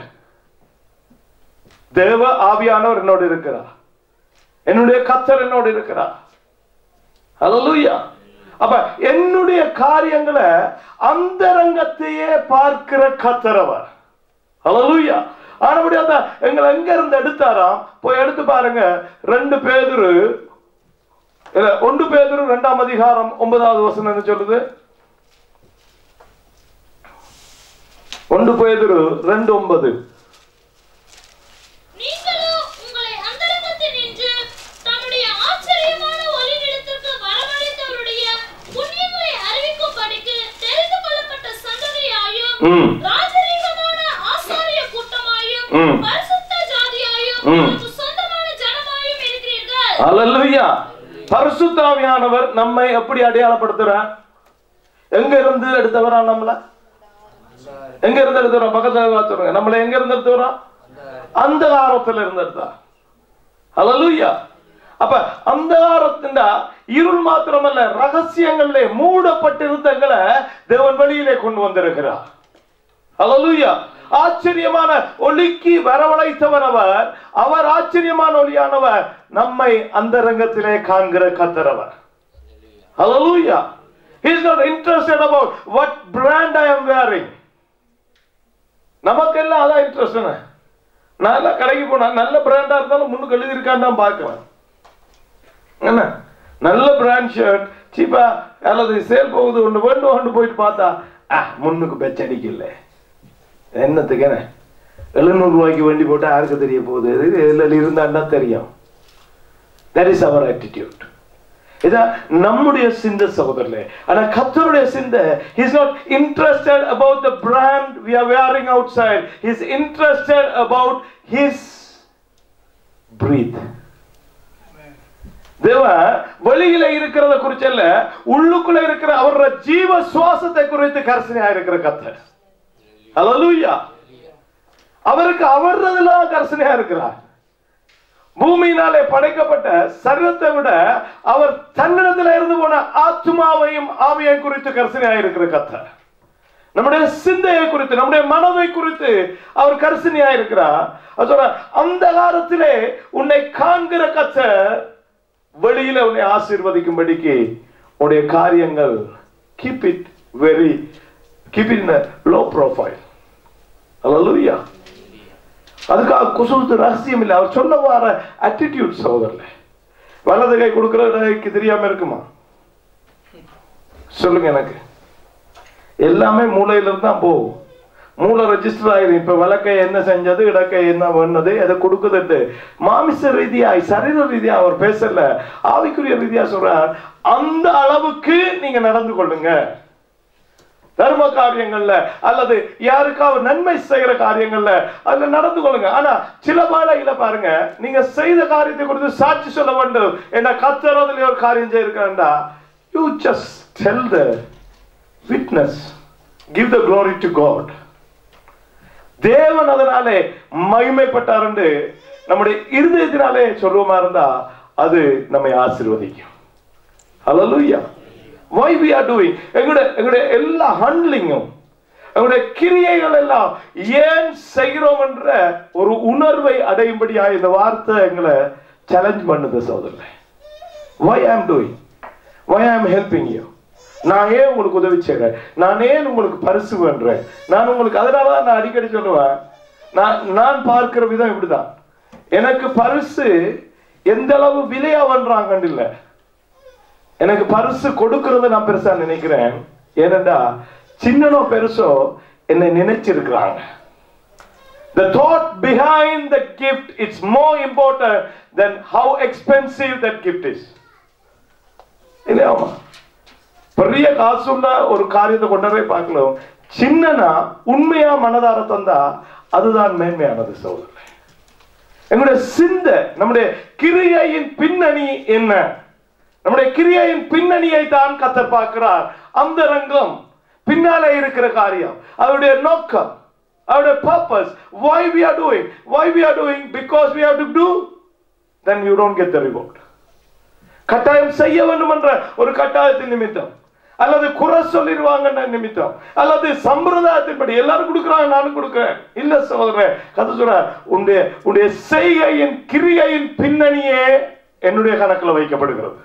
தேவ ஆவியானவர் என்னோடு இருக்கிறார் என்னுடைய கத்தர் என்னோடு இருக்கிறார் ஹalleluya அப்ப என்னுடைய காரியங்களை அந்தரங்கத்தையே பார்க்கிற கத்தரவர் ஹalleluya ஆனபடி அந்த எங்களை எங்க இருந்து எடுத்தாராம் போய் எடுத்து பாருங்க ரெண்டு பேதுரு இல்ல, ஒன்று பேதுரு இரண்டாம் அதிகாரம் ஒன்பதாவது வசனம் என்ன சொல்லுது ஒன்று பேதுரு ரெண்டு ஒன்பது நீங்களோ உங்களை அந்தரங்கத்தில் நின்று தம்முடைய ஆச்சரியமான ஒளிநிலத்திற்கு வரவழைத்தவருடைய புண்ணியங்களை அறிவிக்கும்படிக்கு தெரிந்து கொள்ளப்பட்ட சந்ததியாயும் ம். ராஜரீகமான ஆசாரிய கூட்டமாயும் ம். பரிசுத்த ஜாதியாயும் ம். உமக்கு சொந்தமான ஜனமாயும் இருக்கிறீர்கள் அல்லேலூயா பரிசுத்தாவியானவர் நம்மை எப்படி அடையாளப்படுத்துறார் எங்க இருந்து எடுத்தவரா நம்மள எங்க இருந்து எடுத்துறோம் பக்கத்துல பார்த்துருங்க நம்மள எங்க இருந்து எடுத்துறோம் அந்த காலத்துல இருந்து எடுத்தா அல்லேலூயா அப்ப அந்த காலத்தின் இருள் மாத்திரமல்ல ரகசியங்களிலே மூடப்பட்டிருந்தங்களை தேவன் வெளியிலே கொண்டு வந்திருக்கிறார் ஹalleluya ஆச்சரியமான ஒளிக்கு வரவழைத்தவர் அவர் அவர் ஆச்சரியமான ஒளியானவர் நம்மை அந்த ரங்கத்திலே காண்கிற கத்தரவர் ஹalleluya he is not interested about what brand i am wearing நமக்கெல்லாம் அதான் இன்ட்ரெஸ்ட் நான் எல்லாம் கடைக்கு போனா நல்ல பிராண்டா இருந்தாலும் முன்னுக்கு எழுதி இருக்கான்னு தான் பார்க்கிறேன் என்ன நல்ல பிராண்ட் ஷர்ட் சீப்பா அல்லது சேல் போகுது ஒன்று வேண்டும் ஒன்று போயிட்டு பார்த்தா ஆ முன்னுக்கு பெச்சடிக்கல என்னத்துக்கு என்ன எழுநூறு ரூபாய்க்கு வண்டி போட்டா யாருக்கு தெரிய போகுது இது இதுல இருந்தாண்டா தெரியும் தட் இஸ் அவர் ஆட்டிடியூட் இதான் நம்முடைய சிந்த சகோதரர்களே ஆனா கத்தருடைய சிந்த is not interested about the brand we are wearing outside is interested about his breath தேவ வெளியில இருக்கிறத குறிச்சல்ல உள்ளுக்குள்ள இருக்கிற அவரோட ஜீவ சுவாசத்தை குறித்து கரசனையா இருக்கிற கத்தர் ஹalleluya அவருக்கு அவர்றதுலாம் கரசனையா இருக்கிறார் பூமியினாலே படைக்கப்பட்ட சரீரத்தை விட அவர் தன்னிடத்தில் இருந்து போன ஆத்மாவையும் ஆவியையும் குறித்து கரசனையா இருக்கிற கத்தர் நம்முடைய சிந்தையை குறித்து நம்முடைய மனதை குறித்து அவர் கரிசனையா இருக்கிறார் அவர் சொல்றார், அந்த காலத்திலே உன்னை காண்கிற கத்தர் வெளியில உன்னை ஆசீர்வதிக்கும்படிக்கு உன்னுடைய காரியங்கள் keep it very keep it low profile அல்லூயா அதுக்காக குசுத்து ரகசியம் இல்லை அவர் சொல்ல வர அட்டிடியூட் சகோதரர்களே வலது கை கொடுக்கிற கைக்கு தெரியாம இருக்குமா சொல்லுங்க எனக்கு எல்லாமே மூளையில இருந்து தான் போகும் மூளை ரெஜிஸ்டர் ஆயிரும் இப்ப வழக்கை என்ன செஞ்சது இடக்கை என்ன பண்ணது எதை கொடுக்குதுட்டு மாமிச ரீதியாய் சரீர ரீதியா அவர் பேசல ஆவிக்குரிய ரீதியா சொல்றார் அந்த அளவுக்கு நீங்க நடந்து கொள்ளுங்க தர்ம காரியங்கள்ல அல்லது யாருக்காவது நன்மை செய்யற காரியங்கள்ல அதுல நடந்து கொள்ளுங்க ஆனா சில வேளையில பாருங்க நீங்க செய்த காரியத்தை குறித்து சாட்சி சொல்ல வேண்டும் என்ன கத்துறதுல ஒரு காரியம் செய்யிருக்கா you just tell the witness give the glory to God தேவன் அதனாலே மகிமைப்பட்டார் என்று நம்முடைய இருதயத்தினாலே சொல்லுவோமா இருந்தா அது நம்மை ஆசீர்வதிக்கும் ஹalleluya வை வி ஆர் டூயிங் எங்களுடைய எங்களுடைய எல்லா ஹண்ட்லிங்கும் எங்களுடைய கிரியைகள் எல்லாம் ஏன் செய்கிறோம் என்ற ஒரு உணர்வை அடையும்படியா இந்த வார்த்தை எங்களை சேலஞ்ச் பண்ணுது சோதரன் வை ஆம் டூயிங் வை ஆம் ஹெல்பிங் யூ நான் ஏன் உங்களுக்கு உதவி செய்றேன் நான் ஏன் உங்களுக்கு பரிசு பண்றேன் நான் உங்களுக்கு அதனால தான் நான் அடிக்கடி சொல்லுவேன் நான் நான் பார்க்கிற விதம் இப்படிதான் எனக்கு பரிசு எந்த அளவு விலையா பண்றாங்கன்னு இல்லை எனக்கு பரிசு கொடுக்கறத நான் பெருசா நினைக்கிறேன் ஏனென்றா சின்னனோ பெருசோ என்னை நினைச்சிருக்கிறாங்க The thought behind the gift is more important than how expensive that gift is. இல்லையாமா பெரிய காசுள்ள ஒரு காரியத்தை கொண்டவே பார்க்கலாம் சின்னனா உண்மையா மனதார தந்தா அதுதான் மேன்மையானது சோதரே எங்களுடைய சிந்தை நம்முடைய கிரியையின் பின்னணி என்ன நம்முடைய கிரியையின் பின்னணியை தான் கத்தர் பார்க்கிறார் அந்த ரங்கம் பின்னாலே இருக்கிற காரியம் அவருடைய நோக்கம் அவருடைய purpose why we are doing why we are doing because we have to do then you don't get the reward கட்டாயம் செய்ய வேண்டும் என்ற ஒரு கட்டாயத்தின் நிமித்தம் அல்லது குறை சொல்லிடுவாங்க நிமித்தம் அல்லது சம்பிரதாயத்தின்படி எல்லாரும் கொடுக்குறாங்க நானும் கொடுக்கிறேன் இல்ல சகோதரன் கதை சொல்ற உன்னுடைய உன்னுடைய செய்கையின் கிரியையின் பின்னணியே என்னுடைய கணக்கில் வைக்கப்படுகிறது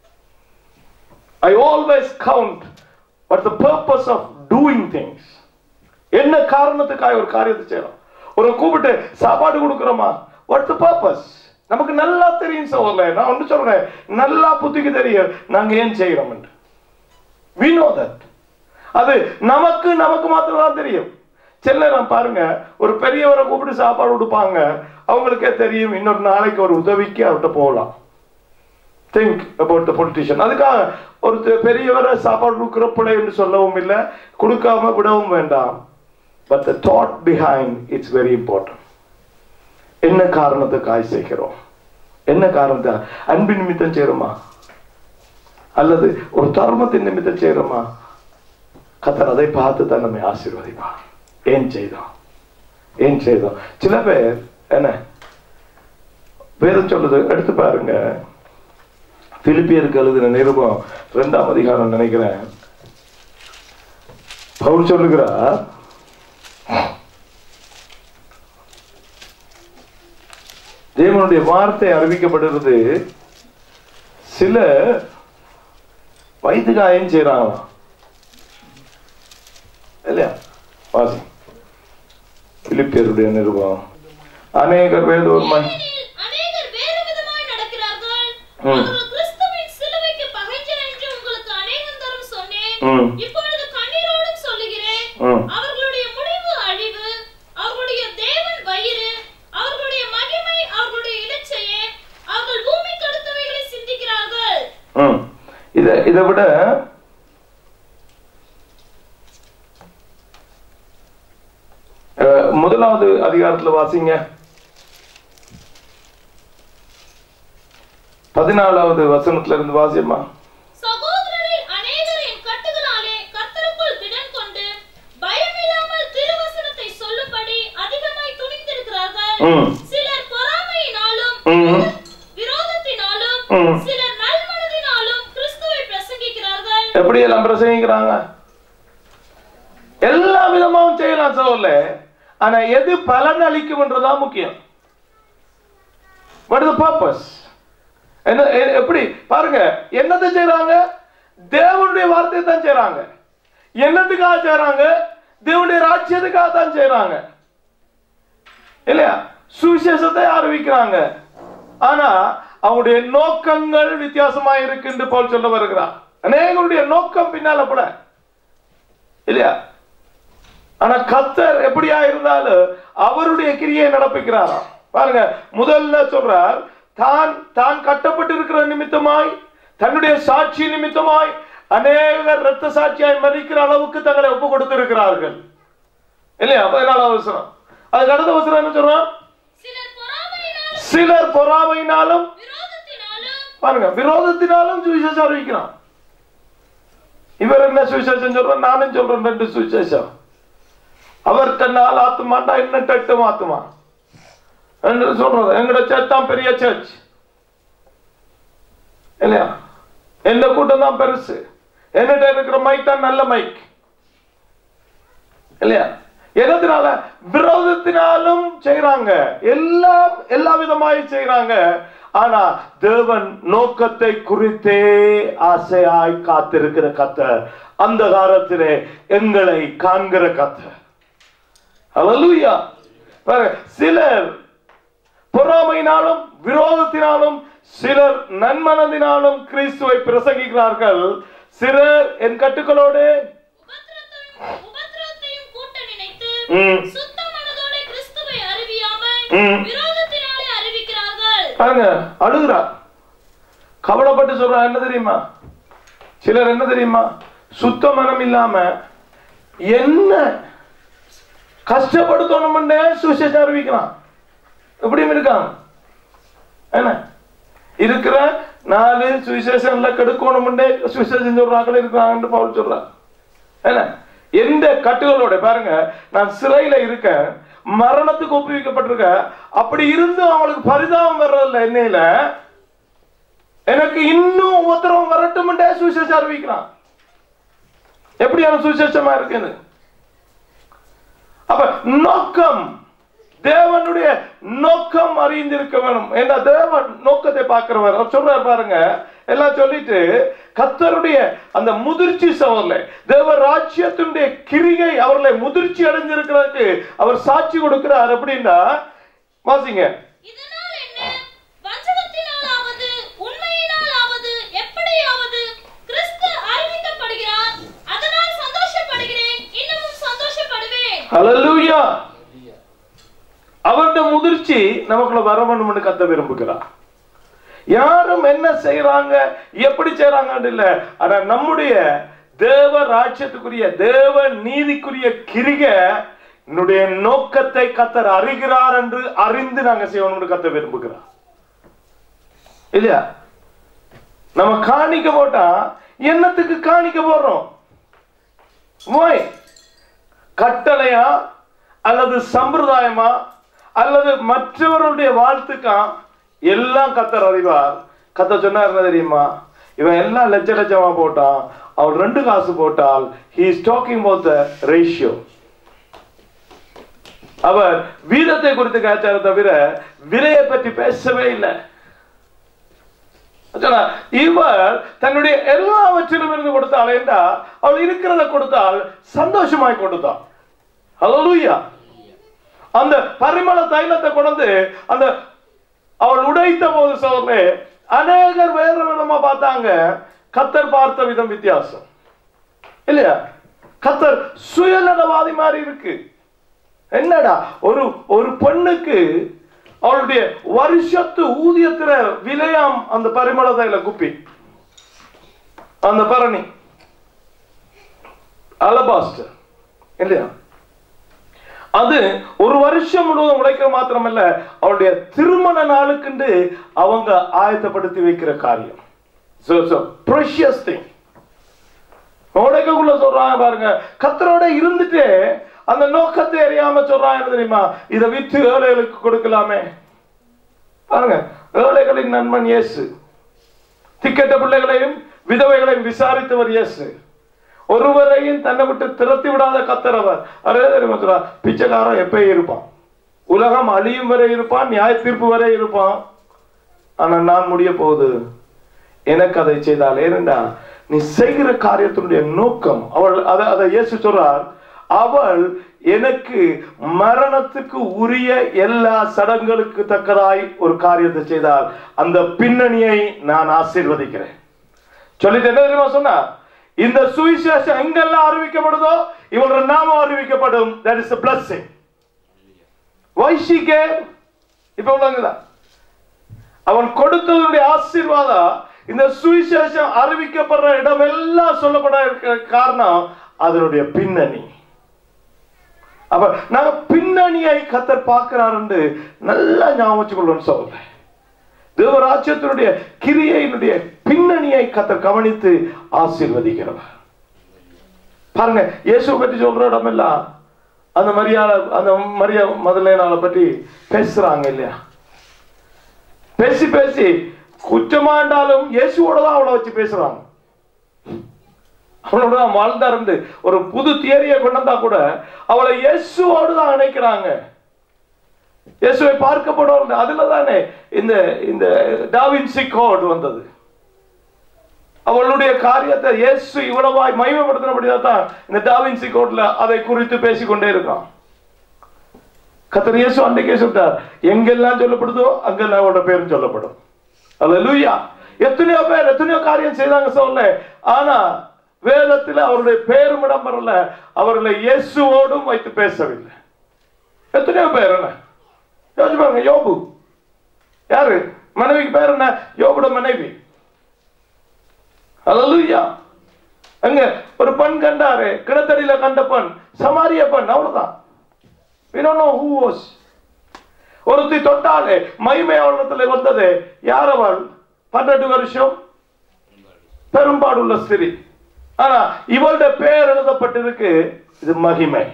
I always count but the purpose of doing things என்ன காரணத்துக்காக ஒரு காரியத்தை செய்யறோம் ஒரு கூப்பிட்டு சாப்பாடு கொடுக்குறோமா வாட் த பர்பஸ் நமக்கு நல்லா தெரியும் சகோதரன் நான் ஒன்று சொல்றேன் நல்லா புத்திக்கு தெரியும் நாங்க ஏன் செய்யறோம் என்று we know that அது நமக்கு நமக்கு மாத்திரம் தான் தெரியும் சிலர் பாருங்க ஒரு பெரியவரை கூப்பிட்டு சாப்பாடு கொடுப்பாங்க அவங்களுக்கே தெரியும் இன்னொரு நாளைக்கு ஒரு உதவிக்கு அவர்கிட்ட போகலாம் திங்க் அபவுட் த பொலிட்டிஷியன் அதுக்காக ஒரு தெ- பெரியவரை சாப்பாடு கொடுக்குற பிள்ளை என்று சொல்லவும் இல்லை கொடுக்காம விடவும் வேண்டாம் but the thought behind it's very important என்ன காரணத்துக்காய் செய்கிறோம் என்ன காரணத்தை அன்பின் நிமித்தம் செய்யறோமா அல்லது ஒரு தர்மத்தின் நிமித்தம் செய்யறோமா கத்தர் அதை பார்த்து தான் நம்மை ஆசீர்வதிப்பா ஏன் செய்தோம் ஏன் செய்தோம் சில பேர் என்ன வேதம் சொல்லுது எடுத்து பாருங்க பிலிப்பியருக்கு எழுதின நிருபம் இரண்டாம் அதிகாரம் நினைக்கிறேன் பவுல் சொல்லுகிறார் தேவனுடைய வார்த்தை அறிவிக்கப்படுகிறது சில வயிற்றுக்காயம் செய்யறாங்களாம் இல்லையா வாசி பிலிப்பியருடைய நிருபம் அநேகர் வேதோர்மை ஏனெனில் அநேகர் வேறு விதமாய் நடக்கிறார்கள் ம். அவர்கள் கிறிஸ்துவின் சிலுவைக்கு பகைஞர் என்று உங்களுக்கு அநேகம் தரம் சொன்னேன் ம். இப்பொழுது கண்ணீரோடும் சொல்லுகிறேன் ம். அவர்களுடைய முடிவு அழிவு அவர்களுடைய தேவன் வயிறு அவர்களுடைய மகிமை அவர்களுடைய இலச்சையே அவர்கள் பூமிக்கு அடுத்தவைகளை சிந்திக்கிறார்கள் ம். இத இதை விட அஹ், முதலாவது அதிகாரத்துல வாசிங்க பதினாலாவது வசனத்துல இருந்து வாசியம்மா சகோதரரில் அநேகர் என் கட்டுகளாலே கர்த்தருக்குள் திடன் கொண்டு பயமில்லாமல் திருவசனத்தை சொல்லும்படி அதிகமாய் துணிந்திருக்கிறார்கள் ம். சிலர் பொறாமையினாலும் ம். விரோதத்தினாலும் ம். சிலர் நல்மனதினாலும் கிறிஸ்துவை பிரசங்கிக்கிறார்கள் எப்படி எல்லாம் பிரசங்கிக்கிறாங்க எல்லா விதமாவும் செய்யலாம் சோல்ல ஆனா எது பலன் அளிக்கும்ன்றதுதான் முக்கியம் வாட் இஸ் பர்பஸ் என்ன எ- எப்படி பாருங்க என்னத்தை செய்றாங்க தேவனுடைய வார்த்தையை தான் செய்றாங்க என்னத்துக்காக செய்றாங்க தேவனுடைய ராஜ்யத்துக்காக தான் செய்றாங்க இல்லையா சுவிசேஷத்தை அறிவிக்கிறாங்க ஆனா அவங்களுடைய நோக்கங்கள் வித்தியாசமா இருக்கு என்று போல் சொல்ல வருகிறார் அநேகருடைய நோக்கம் பின்னால போல இல்லையா ஆனா கத்தர் எப்படியா இருந்தாலும் அவருடைய கிரியை நடப்பிக்கிறாராம் பாருங்க முதல்ல சொல்றார் தான் தான் கட்டப்பட்டு இருக்கிற நிமித்தமாய் தன்னுடைய சாட்சி நிமித்தமாய் அநேகர் இரத்த சாட்சியாய் மறிக்கிற அளவுக்கு தங்களை ஒப்பு கொடுத்திருக்கிறார்கள் இல்லையா பதினாலாவது வசனம் அதுக்கு அடுத்த வசனம் என்ன சொல்றான் சிலர் பொறாமையினாலும் சிலர் பொறாமையினாலும் விரோதத்தினாலும் பாருங்க விரோதத்தினாலும் சுவிசேஷம் அறிவிக்கிறான் இவர் என்ன சுவிசேஷம் சொல்றார் நானும் சொல்றேன் ரெண்டு சுவிசேஷம் அவர் தன்னால் ஆத்துமாண்டா என்ன எட்டு ஆத்துமா என்று சொல்றது எங்கட சர்ச் தான் பெரிய சர்ச் இல்லையா எந்த கூட்டம் தான் பெருசு என்கிட்ட இருக்கிற மைக் தான் நல்ல மைக் இல்லையா எதனால விரோதத்தினாலும் செய்றாங்க எல்லாம் எல்லா விதமாய் செய்றாங்க ஆனா தேவன் நோக்கத்தை குறித்தே ஆசையாய் காத்திருக்கிற கத்தர் அந்த காலத்திலே எங்களை காண்கிற கத்தர் ஹalleluya பாருங்க சிலர் பொறாமையினாலும் விரோதத்தினாலும் சிலர் நன்மனதினாலும் கிறிஸ்துவை பிரசங்கிக்கிறார்கள் சிலர் என் கட்டுக்களோடு உபத்திரத்தையும் உபத்திரத்தையும் கூட்ட நினைத்து ம். சுத்த மனதோட கிறிஸ்துவை அறிவியாமல் ம். விரோதத்தினாலே அறிவிக்கிறார்கள் பாருங்க அழுகிறா கவலைப்பட்டு சொல்றா என்ன தெரியுமா சிலர் என்ன தெரியுமா சுத்த மனம் இல்லாம என்ன கஷ்டப்படுத்தணும்னே சுவிசேஷம் அறிவிக்கிறான் இப்படியும் இருக்காங்க என்ன இருக்கிற நாலு சுவிசேஷன்ல கெடுக்கணும்னே சுவிசேஷம் சொல்றாங்க இருக்கிறாங்கன்னு பவுல் சொல்றான் என்ன எந்த கட்டுகளோட பாருங்க நான் சிறையில இருக்கேன் மரணத்துக்கு ஒப்புவிக்கப்பட்டிருக்க அப்படி இருந்தும் அவங்களுக்கு பரிதாபம் வர்றதில்ல என்னையில எனக்கு இன்னும் உத்தரவு வரட்டும்ன்றே சுவிசேஷம் அறிவிக்கிறான் எப்படியான சுவிசேஷமா இருக்குது அப்ப நோக்கம் தேவனுடைய நோக்கம் அறிந்திருக்க வேணும் ஏன்னா தேவன் நோக்கத்தை பார்க்கிறவர் அவர் சொல்றார் பாருங்க எல்லாம் சொல்லிட்டு கத்தருடைய அந்த முதிர்ச்சி சவர்ல தேவ ராஜ்யத்தினுடைய கிரிகை அவர்களை முதிர்ச்சி அடைஞ்சிருக்கிறதுக்கு அவர் சாட்சி கொடுக்கிறார் அப்படின்னா வாசிங்க இதனால் என்ன வஞ்சகத்தினாலாவது உண்மையினாலாவது எப்படியாவது கிறிஸ்து அறிவிக்கப்படுகிறார் அதனால் சந்தோஷப்படுகிறேன் இன்னமும் சந்தோஷப்படுவேன் ஹalleluya அவருடைய முதிர்ச்சி நமக்குள்ள வர வேணும்னு கத்த விரும்புகிறார் யாரும் என்ன செய்யறாங்க எப்படி செய்யறாங்கன்னு இல்ல ஆனா நம்முடைய தேவ ராஜ்யத்துக்குரிய தேவ நீதிக்குரிய கிரிக என்னுடைய நோக்கத்தை கத்தர் அறிகிறார் என்று அறிந்து நாங்க செய்யணும்னு கத்த விரும்புகிறார் இல்லையா நம்ம காணிக்க போட்டா என்னத்துக்கு காணிக்க போடுறோம் Why? கட்டளையா அல்லது சம்பிரதாயமா அல்லது மற்றவர்களுடைய வாழ்த்துக்கா எல்லாம் கத்தர் அறிவார் கத்த சொன்னார் என்ன தெரியுமா இவன் எல்லாம் லட்ச லட்சமா போட்டான் அவன் ரெண்டு காசு போட்டால் he is talking about the ratio அவர் வீதத்தை குறித்து கேட்டார தவிர விலையை பற்றி பேசவே இல்லை சொன்னா, இவர் தன்னுடைய எல்லாவற்றிலும் இருந்து கொடுத்தாள் என்றா அவள் இருக்கிறத கொடுத்தால் சந்தோஷமாய் கொடுத்தாள் ஹalleluya அந்த பரிமள தைலத்தை கொண்டு அந்த அவள் உடைத்த போது சோதனை அநேகர் வேற விதமா பார்த்தாங்க கத்தர் பார்த்த விதம் வித்தியாசம் இல்லையா கத்தர் சுயநலவாதி மாதிரி இருக்கு என்னடா ஒரு ஒரு பெண்ணுக்கு அவளுடைய வருஷத்து ஊதியத்துல விலையாம் அந்த பரிமள தைல குப்பி அந்த பரணி அலபாஸ்டர் இல்லையா அது ஒரு வருஷம் முழுவதும் உழைக்கிற மாத்திரமல்ல அவளுடைய திருமண நாளுக்குண்டு அவங்க ஆயத்தப்படுத்தி வைக்கிற காரியம் so so precious thing உடைக்கக்குள்ள சொல்றாங்க பாருங்க கத்தரோட இருந்துட்டு அந்த நோக்கத்தை அறியாம சொல்றாங்க என்ன தெரியுமா இதை வித்து ஏழைகளுக்கு கொடுக்கலாமே பாருங்க ஏழைகளின் நண்பன் இயேசு திக்கெட்ட பிள்ளைகளையும் விதவைகளையும் விசாரித்தவர் இயேசு ஒருவரையும் தன்னை விட்டு திரத்தி விடாத கத்தரவர் அரே தெரியுமா சொல்றா பிச்சைக்காரன் எப்பயும் இருப்பான் உலகம் அழியும் வரை இருப்பான் நியாய தீர்ப்பு வரை இருப்பான் ஆனா நான் முடிய போகுது எனக்கு அதை செய்தால் ஏனென்றா நீ செய்கிற காரியத்தினுடைய நோக்கம் அவள் அதை அதை இயேசு சொல்றார் அவள் எனக்கு மரணத்துக்கு உரிய எல்லா சடங்களுக்கு தக்கதாய் ஒரு காரியத்தை செய்தால் அந்த பின்னணியை நான் ஆசீர்வதிக்கிறேன் சொல்லிட்டு என்ன தெரியுமா சொன்னா இந்த சுவிசேஷம் எங்கெல்லாம் அறிவிக்கப்படுதோ இவளோட நாமம் அறிவிக்கப்படும் that is a blessing why she gave இப்ப உள்ளவங்களா அவன் கொடுத்ததனுடைய ஆசீர்வாதம் இந்த சுவிசேஷம் அறிவிக்கப்படுற இடம் எல்லாம் சொல்லப்பட இருக்கிற காரணம் அதனுடைய பின்னணி அப்ப நாங்க பின்னணியை கத்தர் பார்க்கிறார் என்று நல்லா ஞாபகம் வச்சுக்கொள்ளணும்னு சொல்றேன் தேவராஜ்யத்தினுடைய கிரியையினுடைய பின்னணியை கத்தர் கவனித்து ஆசீர்வதிக்கிறவர் பாருங்க இயேசுவை பற்றி சொல்ற இடமெல்லாம் அந்த மரியாத அந்த மரியா முதலேனால பற்றி பேசுறாங்க இல்லையா பேசி பேசி குற்றமாண்டாலும் இயேசுவோட தான் அவளை வச்சு பேசுறாங்க அவளோட தான் வாழ்ந்தாருந்து ஒரு புது தியரியை கொண்டு வந்தா கூட அவளை இயேசுவோடு தான் இணைக்கிறாங்க இயேசுவை பார்க்கப்படும் அதுல தானே இந்த இந்த டாவின்சி கோட் வந்தது அவளுடைய காரியத்தை இயேசு இவ்வளவாய் மகிமைப்படுத்தினபடியா தான் இந்த டாவின்சி கோட்ல அதை குறித்து பேசிக்கொண்டே இருக்கான் கத்தர் இயேசு அன்றைக்கே சொல்லிட்டார் எங்கெல்லாம் சொல்லப்படுதோ அங்கெல்லாம் அவரோட பேரும் சொல்லப்படும் அல்லேலூயா எத்தனையோ பேர் எத்தனையோ காரியம் செய்தாங்க சொல்ல ஆனா வேதத்தில் அவருடைய பேரும் இடம் வரல அவர்களை இயேசுவோடும் வைத்து பேசவில்லை எத்தனையோ பேர் என்ன யோசிச்சு பாருங்க யோபு யாரு மனைவிக்கு பேர் என்ன யோபுட மனைவி அல்லேலூயா அங்க ஒரு பெண் கண்டாரு கிணத்தடியில கண்ட பெண் சமாரிய பெண் அவ்வளவுதான் we don't know who was ஒருத்தி தொட்டாலே மகிமை அவளத்தில் வந்தது யார் அவள் பன்னெண்டு வருஷம் பெரும்பாடுள்ள ஸ்திரி ஆனா இவளுடைய பெயர் எழுதப்பட்டிருக்கு இது மகிமை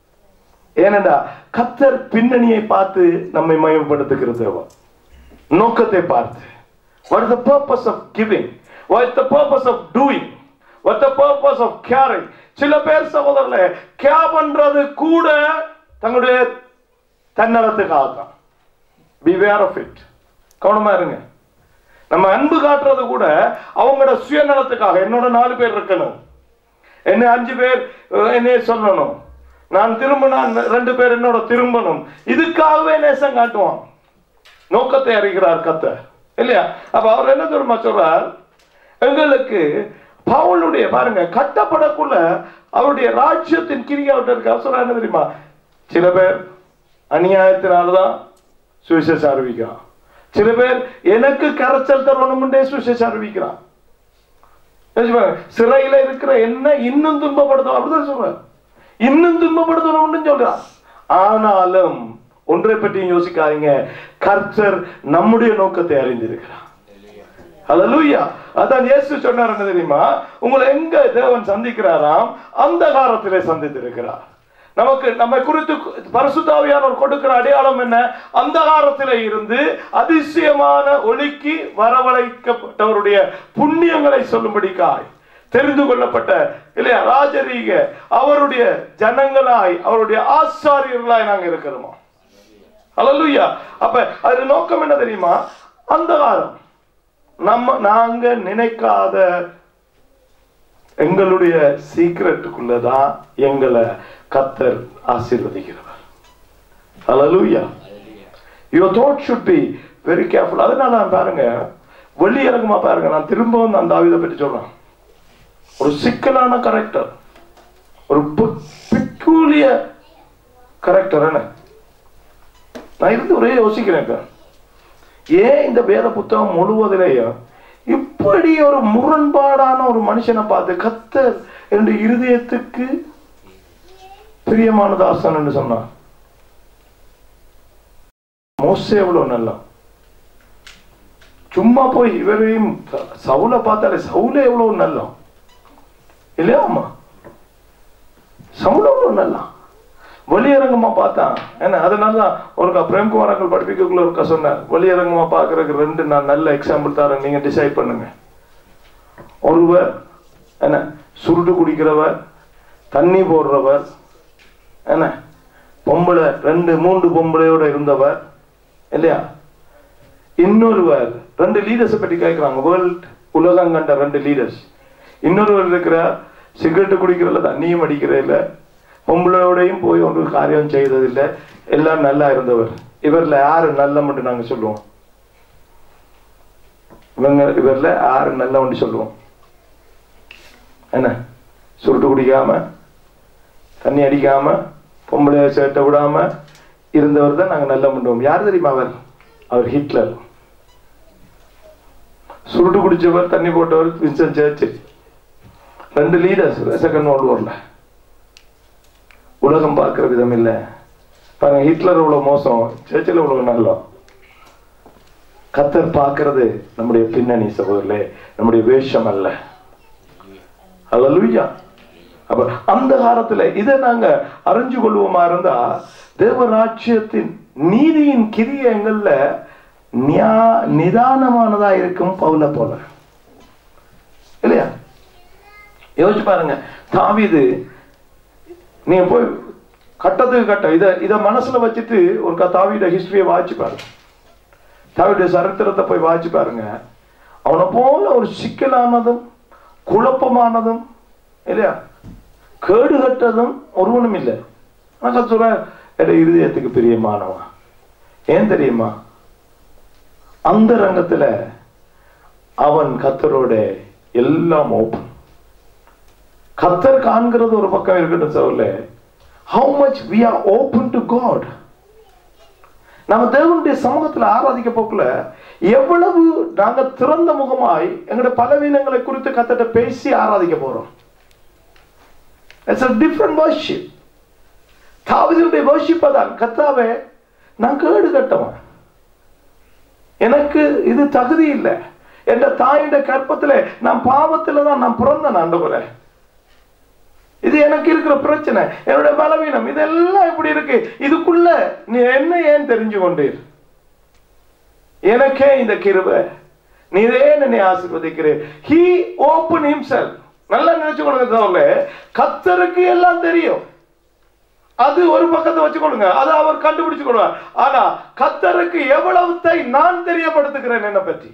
ஏனென்றா கத்தர் பின்னணியை பார்த்து நம்மை மயப்படுத்துகிறது அவன் நோக்கத்தை பார்த்து what is the purpose of giving what is the purpose of doing what is the purpose of caring சில பேர் சகோதரர்களே கே பண்றது கூட தங்களுடைய தன்னலத்துக்காக தான் beware of it கவனமா இருங்க நம்ம அன்பு காட்டுறது கூட அவங்களோட சுயநலத்துக்காக என்னோட நாலு பேர் இருக்கணும் என்ன அஞ்சு பேர் அஹ், என்னைய சொல்லணும் நான் திரும்பினா ரெண்டு பேர் என்னோட திரும்பணும் இதுக்காகவே நேசம் காட்டுவான் நோக்கத்தை அறிகிறார் கத்த இல்லையா அப்ப அவர் என்ன தெரியுமா சொல்றார் எங்களுக்கு பவுலுடைய பாருங்க கட்டப்படக்குள்ள அவருடைய ராஜ்யத்தின் கிரியை அவர்கிட்ட இருக்கு அவர் சொல்றார் என்ன தெரியுமா சில பேர் அநியாயத்தினாலதான் சுவிசேஷம் அறிவிக்கிறான் சில பேர் எனக்கு கரைச்சல் தரணும்ன்றே சுவிசேஷம் அறிவிக்கிறான் யோசிச்சு பாருங்க, சிறையில இருக்கிற என்ன இன்னும் துன்பப்படுத்தும் அப்படிதான் சொல்றார் இன்னும் துன்பப்படுத்தணும்னு சொல்றான் ஆனாலும் ஒன்றை பற்றியும் யோசிக்காதீங்க கர்த்தர் நம்முடைய நோக்கத்தை அறிந்திருக்கிறார் ஹalleluya அதான் இயேசு சொன்னார் என்ன தெரியுமா உங்களை எங்க தேவன் சந்திக்கிறாராம் அந்த காலத்திலே சந்தித்திருக்கிறார் நமக்கு நம்மை குறித்து பரிசுத்தாவியானவர் கொடுக்கிற அடையாளம் என்ன அந்த காலத்திலே இருந்து அதிசயமான ஒளிக்கு வரவழைக்கப்பட்டவருடைய புண்ணியங்களை சொல்லும்படிக்காய் தெரிந்து கொள்ளப்பட்ட இல்லையா ராஜரீக அவருடைய ஜனங்களாய் அவருடைய ஆசாரியர்களாய் நாங்க இருக்கிறோமா ஹalleluya அப்ப அது நோக்கம் என்ன தெரியுமா அந்த காலம் நம்ம நாங்க நினைக்காத எங்களுடைய சீக்கிரட்டுக்குள்ளதான் எங்களை கத்தர் ஆசீர்வதிக்கிறவர் ஹalleluya your thought should be very careful அதனால நான் பாருங்க வெளியிறங்குமா பாருங்க நான் திரும்பவும் அந்த ஆவிதை பற்றி சொல்றேன் ஒரு சிக்கலான கரெக்டர் ஒரு பிக்கூலிய கரெக்டர் என்ன நான் இருந்து ஒரே யோசிக்கிறேன் இப்ப. ஏன் இந்த வேத புத்தகம் முழுவதிலேயும் இப்படி ஒரு முரண்பாடான ஒரு மனுஷனை பார்த்து கத்தர் என்று இருதயத்துக்கு பிரியமான தாசன் என்று சொன்னார் மோசே எவ்வளவு நல்லா சும்மா போய் இவரையும் சவுல பார்த்தாலே சவுல எவ்வளவு நல்லா இல்லையா அம்மா சவுல எவ்வளவு நல்லா வெளியரங்கமா பார்த்தான் ஏன்னா அதனாலதான் ஒருக்கா பிரேம்குமார் அங்கிள் படிப்பிக்கக்குள்ள ஒருக்கா சொன்னேன் வெளியரங்கமா பார்க்கறதுக்கு ரெண்டு நான் நல்ல எக்ஸாம்பிள் தரேன் நீங்க டிசைட் பண்ணுங்க ஒருவர் என்ன சுருட்டு குடிக்கிறவர் தண்ணி போடுறவர் என்ன பொம்பளை ரெண்டு மூன்று பொம்பளையோட இருந்தவர் இல்லையா இன்னொருவர் ரெண்டு லீடர்ஸ் பற்றி கேட்கிறாங்க வேர்ல்ட் உலகம் கண்ட ரெண்டு லீடர்ஸ் இன்னொருவர் இருக்கிறார் சிகரெட் குடிக்கிறதுல தண்ணியும் அடிக்கிறதில்ல பொம்பளையோடையும் போய் ஒன்று காரியம் செய்ததில்லை எல்லாம் நல்லா இருந்தவர் இவர்ல யாரு நல்ல மட்டும் நாங்க சொல்லுவோம் இவங்க இவர்ல யாரு நல்ல ஒன்று சொல்லுவோம் என்ன சுருட்டு குடிக்காம தண்ணி அடிக்காம பொம்பளை சேட்டை விடாம இருந்தவர் தான் நாங்க நல்ல பண்ணுவோம் யார் தெரியுமா அவர் அவர் ஹிட்லர் சுருட்டு குடிச்சவர் தண்ணி போட்டவர் வின்சன் சர்ச்சில் ரெண்டு லீடர்ஸ் செகண்ட் வேர்ல்டு வார்ல உலகம் பார்க்கிற விதம் இல்ல பாருங்க ஹிட்லர் இவ்வளவு மோசம் சர்ச்சில் இவ்வளவு நல்லா கத்தர் பார்க்கிறது நம்முடைய பின்னணி சகோதரர்களே நம்முடைய வேஷம் அல்ல அல்ல அப்ப அந்த காலத்துல இதை நாங்க அறிஞ்சு கொள்வோமா இருந்தா தேவராட்சியத்தின் நீதியின் கிரியங்கள்ல நியா- நிதானமானதா இருக்கும் பவுல போல இல்லையா யோசிச்சு பாருங்க தாவீது நீங்க போய் கட்டத்துக்கு கட்டம் இத இத மனசுல வச்சுட்டு ஒரு க- தாவீட ஹிஸ்டரியை வாசிச்சு பாருங்க தாவீட சரித்திரத்தை போய் வாசிச்சு பாருங்க அவனை போல ஒரு சிக்கலானதும் குழப்பமானதும் இல்லையா கேடு கட்டதும் ஒருவனும் இல்லை நான் சொல்றேன் என் இருதயத்துக்கு பிரியமானவன் ஏன் தெரியுமா அந்த ரங்கத்துல அவன் கத்தரோட எல்லாம் ஓப்பன் கத்தர் காண்கிறது ஒரு பக்கம் இருக்கட்டும் சொல்ல how much we are open to God நம்ம தேவனுடைய சமூகத்துல ஆராதிக்க போக்குல எவ்வளவு நாங்க திறந்த முகமாய் எங்களுடைய பலவீனங்களை குறித்து கத்தட்ட பேசி ஆராதிக்க போறோம் இட்ஸ் a different worship தாவிதனுடைய worship அதான் கத்தாவே நான் கேடு கட்டவன் எனக்கு இது தகுதி இல்லை என்ற தாயுடைய கற்பத்துல நான் பாவத்துல தான் நான் பிறந்தேன் ஆண்டவரே இது எனக்கு இருக்கிற பிரச்சனை என்னோட பலவீனம் இதெல்லாம் இப்படி இருக்கு இதுக்குள்ள நீ என்ன ஏன் தெரிஞ்சு கொண்டீர் எனக்கே இந்த கிருபை நீரே என்னை ஆசீர்வதிக்கிறேன் ஹி ஓப்பன் himself நல்லா நினைச்சு கொடுங்க தவிர கத்தருக்கு எல்லாம் தெரியும் அது ஒரு பக்கத்தை வச்சு கொடுங்க அது அவர் கண்டுபிடிச்சு கொடுவார் ஆனா கத்தருக்கு எவ்வளவுத்தை நான் தெரியப்படுத்துகிறேன் என்ன பற்றி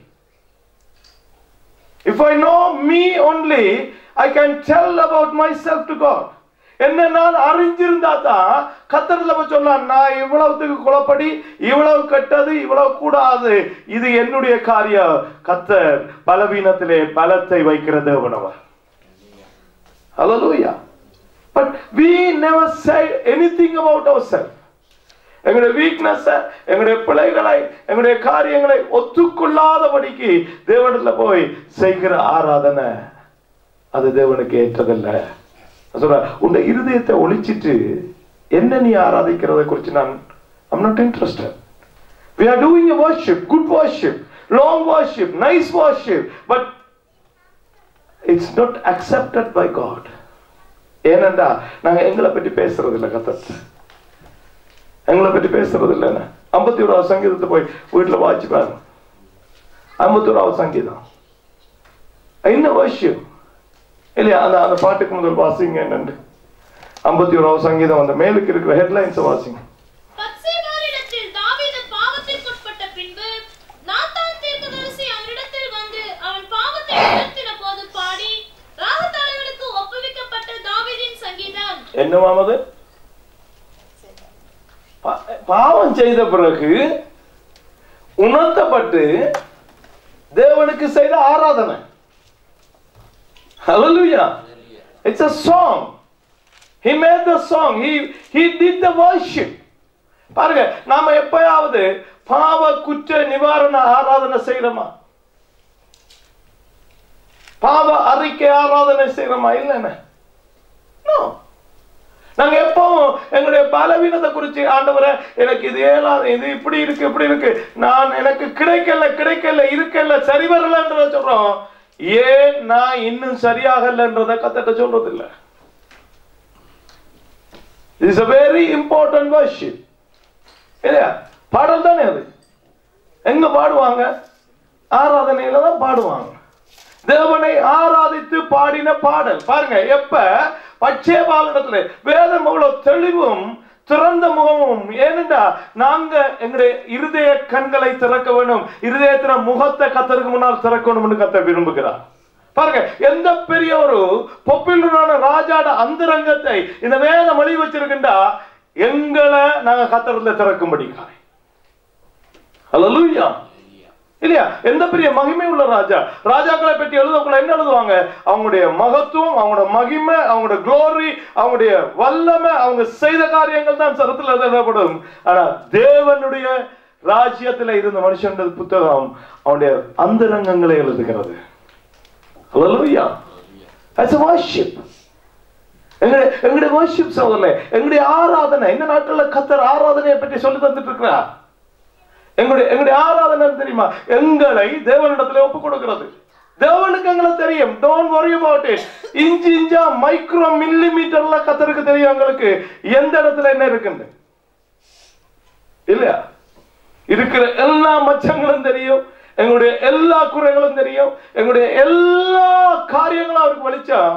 If I know me only, I can tell about myself to God. என்ன நான் அறிஞ்சிருந்தா தான் கத்தர்ல போய் சொல்லலாம் நான் இவ்வளவுத்துக்கு குழப்படி இவ்வளவு கெட்டது இவ்வளவு கூடாது இது என்னுடைய காரியம் கத்தர் பலவீனத்திலே பலத்தை வைக்கிற தேவனவர் Hallelujah. But we never say anything about ourselves. எங்களுடைய வீக்னஸ் எங்களுடைய பிழைகளை எங்களுடைய காரியங்களை ஒத்துக்கொள்ளாதபடிக்கு தேவனிடத்துல போய் செய்கிற ஆராதனை அது தேவனுக்கு ஏற்றதல்ல சொல்ற உன்னை இருதயத்தை ஒழிச்சிட்டு என்ன நீ ஆராதிக்கிறதை குறித்து நான் I'm not interested. We are doing a worship, good worship, long worship, nice worship, but it's not accepted by God. ஏனென்றா நாங்க எங்களை பற்றி பேசுறது இல்லை கத்தர் எங்களை பற்றி பேசுறது இல்லைன்னு ஐம்பத்தி ஓராவது சங்கீதத்தை போய் வீட்டுல வாட்சி பாருங்க ஐம்பத்தி ஓராவது சங்கீதம் என்ன வருஷம் இல்லையா அந்த அந்த பாட்டுக்கு முதல் வாசிங்க என்னண்டு ஐம்பத்தி ஓராவது சங்கீதம் அந்த மேலுக்கு இருக்கிற ஹெட்லைன்ஸ் வாசிங்க பத்சேபாரிடத்தில் தாவீது பாவத்திற்குட்பட்ட பின்பு நாத்தான் தீர்க்கதரிசி அவனிடத்தில் வந்து அவன் பாவத்தை உணர்த்தின போது பாடி ராகத்தாளர்களுக்கு ஒப்புவிக்கப்பட்ட தாவீதின் சங்கீதம் என்னவாமது பா- பாவம் செய்த பிறகு உணர்த்தப்பட்டு தேவனுக்கு செய்த ஆராதனை Hallelujah. It's a song. He made the song. He he did the worship. பாருங்க நாம எப்பயாவது பாவ குற்ற நிவாரண ஆராதனை செய்யறோமா பாவ அறிக்கை ஆராதனை செய்யறோமா இல்லைன்னு No. நாங்க எப்பவும் எங்களுடைய பலவீனத்தை குறிச்சு ஆண்டவரை எனக்கு இது ஏலாது இது இப்படி இருக்கு இப்படி இருக்கு நான் எனக்கு கிடைக்கல கிடைக்கல இருக்கல சரி வரலன்றத சொல்றோம் ஏன் நான் இன்னும் சரியாகலன்றத கத்தட்ட சொல்றது இல்ல is a very important worship இல்லையா பாடல் தானே அது எங்க பாடுவாங்க ஆராதனையில தான் பாடுவாங்க தேவனை ஆராதித்து பாடின பாடல் பாருங்க எப்ப பச்சை பாலனத்துல வேதம் அவ்வளவு தெளிவும் திறந்த முகமும் ஏனென்றா நாங்க எங்களுடைய இருதய கண்களை திறக்க வேண்டும் இருதயத்தின முகத்தை கத்தருக்கு முன்னால் திறக்கணும்னு கத்த விரும்புகிறார் பாருங்க எந்த பெரிய ஒரு பொப்பிலுடான ராஜாட அந்தரங்கத்தை இந்த வேதம் வழி வச்சிருக்கின்றா எங்களை நாங்க கத்தரத்துல திறக்கும்படிக்காய் ஹalleluya இல்லையா எந்த பெரிய மகிமை உள்ள ராஜா ராஜாக்களை பற்றி எழுதக்குள்ள என்ன எழுதுவாங்க அவங்களுடைய மகத்துவம் அவங்களோட மகிமை அவங்களோட glory அவங்களுடைய வல்லமை அவங்க செய்த காரியங்கள் தான் சரத்தில் எழுதப்படும் ஆனா தேவனுடைய ராஜ்யத்துல இருந்த மனுஷன் புத்தகம் அவனுடைய அந்தரங்கங்களை எழுதுகிறது Hallelujah. That's a worship. எங்களுடைய எங்களுடைய worship சகோதரர்களே எங்களுடைய ஆராதனை இந்த நாட்டுல கத்தர் ஆராதனையை பற்றி சொல்லி தந்துட்டு இருக்கிறார் எங்களுடைய எங்களுடைய ஆராதனை தெரியுமா எங்களை தேவனிடத்துல ஒப்பு கொடுக்கிறது தேவனுக்கு எங்களை தெரியும் don't worry about it inch இன்ச்சா மைக்ரோ மில்லி மீட்டர்ல கத்தருக்கு தெரியும் எங்களுக்கு எந்த இடத்துல என்ன இருக்குன்னு இல்லையா இருக்கிற எல்லா மச்சங்களும் தெரியும் எங்களுடைய எல்லா குறைகளும் தெரியும் எங்களுடைய எல்லா காரியங்களும் அவருக்கு வலிச்சா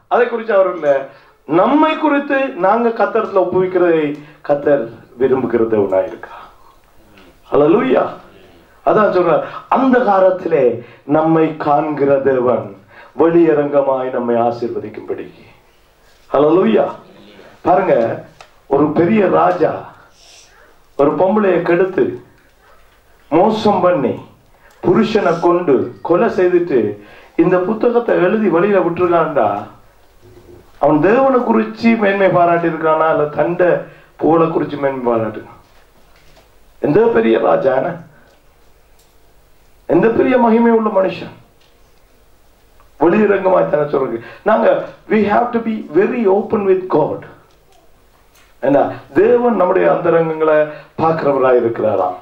அதை குறித்து அவர் இல்ல நம்மை குறித்து நாங்க கத்தரத்துல ஒப்புவிக்கிறதை கத்தர் விரும்புகிற தேவனா இருக்கா ஹalleluya அதான் சொல்ற அந்த காலத்திலே நம்மை காண்கிற தேவன் வெளியரங்கமாய் நம்மை ஆசீர்வதிக்கும்படி ஹalleluya பாருங்க ஒரு பெரிய ராஜா ஒரு பொம்பளைய கெடுத்து மோசம் பண்ணி புருஷனை கொண்டு கொலை செய்துட்டு இந்த புத்தகத்தை எழுதி வெளியில விட்டுருக்கான்டா அவன் தேவனை குறிச்சு மேன்மை பாராட்டி இருக்கானா இல்ல தண்ட புகழை குறிச்சு மேன்மை பாராட்டு எந்த பெரிய ராஜா என்ன? எந்த பெரிய மகிமை உள்ள மனுஷன் வெளியரங்கமாய் தானே சொல்றது நாங்க we have to be very open with God என்ன தேவன் நம்முடைய அந்தரங்கங்களை பார்க்கிறவராய் இருக்கிறாராம்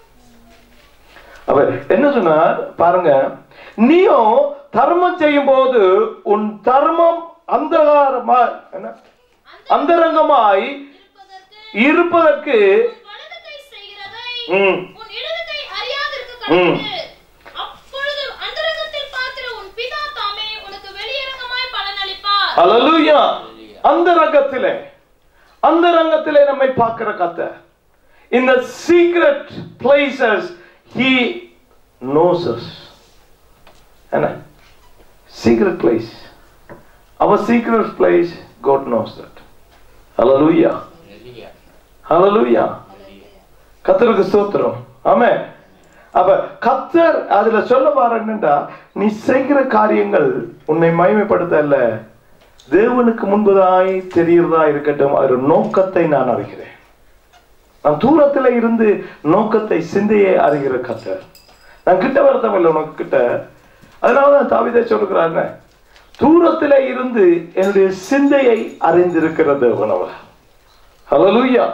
அவர் என்ன சொன்னார் பாருங்க நீயும் தர்மம் செய்யும் போது உன் தர்மம் அந்தகாரமா என்ன அந்தரங்கமாய் இருப்பதற்கு இருப்பதற்கு உன் வலது கை செய்கிறதை ம், உன் இடது கை அறியாதிருக்க கடவுது அப்பொழுது அந்தரங்கத்தில் பார்க்கிற உன் பிதா தாமே உனக்கு வெளியரங்கமாய் பலனளிப்பார் அல்லேலூயா அந்த ரங்கத்திலே அந்த ரங்கத்திலே நம்மை பார்க்கிற கத்த in the secret places he knows us என்ன secret place our secret place god knows that hallelujah hallelujah கத்தருக்கு ஸ்தோத்திரம் ஆமே அப்ப கத்தர் அதுல சொல்ல வர என்னண்டா நீ செய்கிற காரியங்கள் உன்னை மகிமைப்படுத்த அல்ல தேவனுக்கு முன்பதாய் தெரிகிறதா இருக்கட்டும் ஒரு நோக்கத்தை நான் அறிகிறேன் நான் தூரத்துல இருந்து நோக்கத்தை சிந்தையை அறிகிற கத்தர் நான் கிட்ட வரத்தம் இல்லை உனக்கு கிட்ட அதனாலதான் தாவிதே சொல்லுகிறாங்க தூரத்திலே இருந்து என்னுடைய சிந்தையை அறிந்திருக்கிற தேவன் அவர் ஹalleluya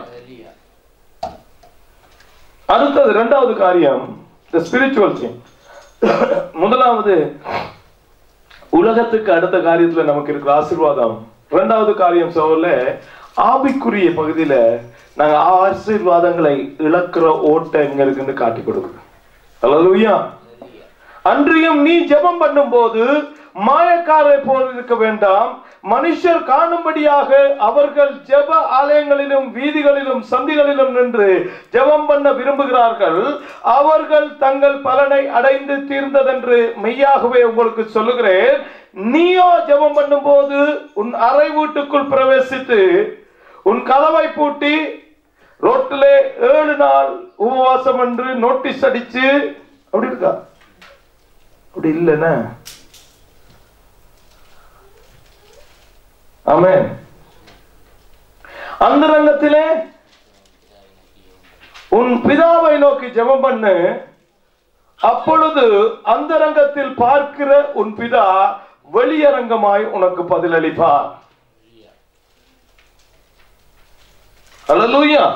அடுத்தது இரண்டாவது காரியம் the spiritual thing முதலாவது உலகத்துக்கு அடுத்த காரியத்துல நமக்கு இருக்கிற ஆசீர்வாதம் இரண்டாவது காரியம் சொல்ல ஆவிக்குரிய பகுதியில நாங்க ஆசீர்வாதங்களை இழக்கிற ஓட்ட எங்க இருக்குன்னு காட்டி கொடுக்குறோம் அல்லேலூயா அன்றியும் நீ ஜெபம் பண்ணும்போது மாயக்காரை போல் இருக்க வேண்டாம் மனுஷர் காணும்படியாக அவர்கள் ஜெப ஆலயங்களிலும் வீதிகளிலும் சந்திகளிலும் நின்று ஜெபம் பண்ண விரும்புகிறார்கள் அவர்கள் தங்கள் பலனை அடைந்து தீர்ந்ததென்று மெய்யாகவே உங்களுக்கு சொல்லுகிறேன் நீயோ ஜெபம் பண்ணும்போது உன் அறை வீட்டுக்குள் பிரவேசித்து உன் கதவை பூட்டி ரோட்டிலே ஏழு நாள் உபவாசம் என்று நோட்டீஸ் அடிச்சு அப்படி இருக்கா அப்படி இல்லைன்னா ஆமென் அந்த ரங்கத்திலே உன் பிதாவை நோக்கி ஜெபம் பண்ணு அப்பொழுது அந்த ரங்கத்தில் பார்க்கிற உன் பிதா வெளியரங்கமாய் உனக்கு பதிலளிப்பார் அல்லேலூயா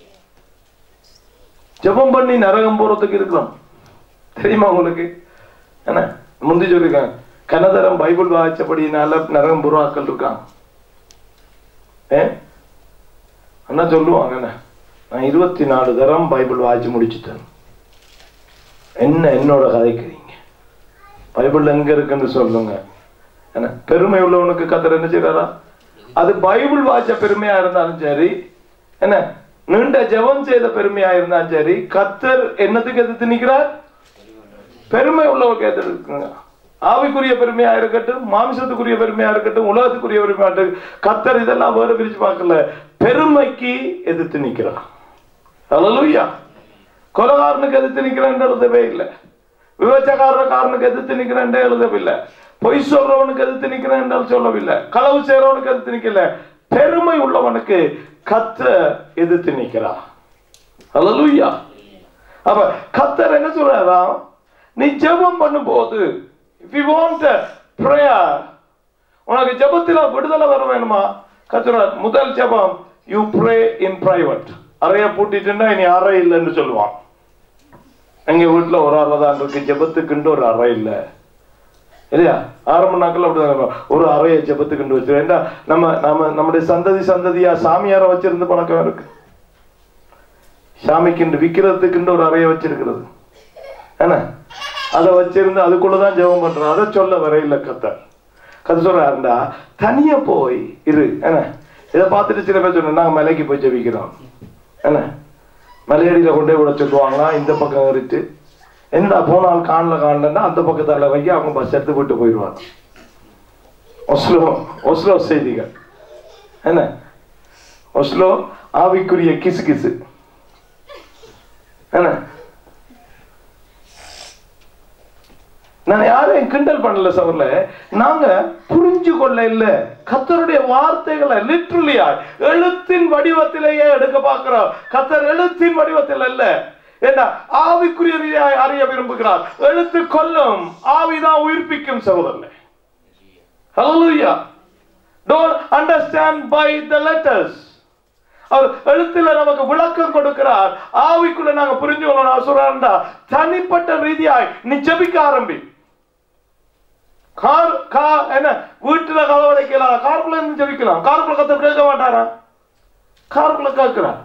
ஜெபம் பண்ணி நரகம் போறதுக்கு இருக்கிறோம் தெரியுமா உங்களுக்கு என்ன முந்தி சொல்லிருக்கேன் கனதரம் பைபிள் வாய்ச்சபடினால நரகம் புறாக்கள் இருக்கான் ஏ அண்ணா சொல்லுவாங்க என்ன நான் இருபத்தி நாலு தரம் பைபிள் வாய்ச்சி முடிச்சுட்டேன் என்ன என்னோட கதைக்கிறீங்க பைபிள் எங்க இருக்குன்னு சொல்லுங்க என்ன பெருமை உள்ளவனுக்கு கத்தர் என்ன செய்யறாரா அது பைபிள் வாய்ச்ச பெருமையா இருந்தாலும் சரி என்ன நீண்ட ஜெபம் செய்த பெருமையா இருந்தாலும் சரி கத்தர் என்னத்துக்கு எதிர்த்து நிக்கிறார் பெருமை உள்ளவருக்கு எதிர்க்குங்க ஆவிக்குரிய பெருமையா இருக்கட்டும் மாமிசத்துக்குரிய பெருமையா இருக்கட்டும் உலகத்துக்குரிய பெருமையா இருக்கட்டும் கத்தர் இதெல்லாம் வேறு பிரிச்சு பார்க்கல பெருமைக்கு எதிர்த்து நிக்கிறார் அல்லேலூயா கொலகாரனுக்கு எதிர்த்து நிக்கிறேன் எழுதவே இல்லை விபச்சகாரக்காரனுக்கு எதிர்த்து நிக்கிறேன் எழுதவில்லை பொய் சொல்றவனுக்கு எதிர்த்து நிக்கிறேன் என்றால் சொல்லவில்லை களவு செய்றவனுக்கு எதிர்த்து நிக்கல பெருமை உள்ளவனுக்கு கத்த எதிர்த்து நிக்கிறார் அல்லேலூயா அப்ப கத்தர் என்ன சொல்றாரா நீ ஜெபம் பண்ணும்போது if you want a prayer உனக்கு ஜெபத்துல விடுதலை வர வேணுமா கத்துறார் முதல் ஜெபம் யூ ப்ரே இன் பிரைவேட் அறைய பூட்டிட்டுன்னா இனி அறை இல்லைன்னு சொல்லுவான் எங்க வீட்டுல ஒரு அறை தான் இருக்கு ஜெபத்துக்குண்டு ஒரு அறை இல்ல இல்லையா ஆரம்ப நாட்கள் அப்படிதான் இருக்கும். ஒரு அறையை ஜெபத்துக்குண்டு வச்சு ஏண்டா நம்ம நம்ம நம்முடைய சந்ததி சந்ததியா சாமியார வச்சிருந்து பழக்கம் இருக்கு சாமிக்குண்டு விக்கிறதுக்குண்டு ஒரு அறையை வச்சிருக்கிறது என்ன அதை வச்சிருந்து அதுக்குள்ளதான் ஜெபம் பண்றோம் அதை சொல்ல வரையில கத்தர் கதை சொல்றாருண்டா தனியா போய் இரு என்ன இதை பார்த்துட்டு சில பேர் சொன்ன நாங்க மலைக்கு போய் ஜெபிக்கிறோம் என்ன மலையடியில கொண்டு போய் விட சொல்லுவாங்களாம் இந்த பக்கம் ஏறிட்டு என்னடா போனால் காணல காணலன்னா அந்த பக்கத்தால வைக்க அவங்க பஸ் எடுத்து விட்டு போயிடுவாங்க ஒஸ்லோ ஒஸ்லோ செய்திகள் என்ன ஒஸ்லோ ஆவிக்குரிய கிசு கிசு என்ன நான் யாரையும் கிண்டல் பண்ணல சவர்ல நாங்க புரிஞ்சு கொள்ள இல்ல கத்தருடைய வார்த்தைகளை லிட்ரலியா எழுத்தின் வடிவத்திலேயே எடுக்க பார்க்கிறோம் கத்தர் எழுத்தின் வடிவத்தில் அல்ல என்ன ஆவிக்குரிய ரீதியாய் அறிய விரும்புகிறார் எழுத்து கொல்லும் ஆவிதான் உயிர்ப்பிக்கும் சகோதரர்களே Hallelujah. Don't understand by the letters. அவர் எழுத்துல நமக்கு விளக்கம் கொடுக்கிறார் ஆவிக்குள்ள நாங்க புரிஞ்சு கொள்ளணும் சொல்றாருண்டா தனிப்பட்ட ரீதியாய் நீ ஜெபிக்க ஆரம்பி கார் கா என்ன வீட்டுல கதவடைக்கலாம் காருக்குள்ள இருந்து ஜெபிக்கலாம் காருக்குள்ள கத்த கேட்க மாட்டாரா காருக்குள்ள கேட்கிறார்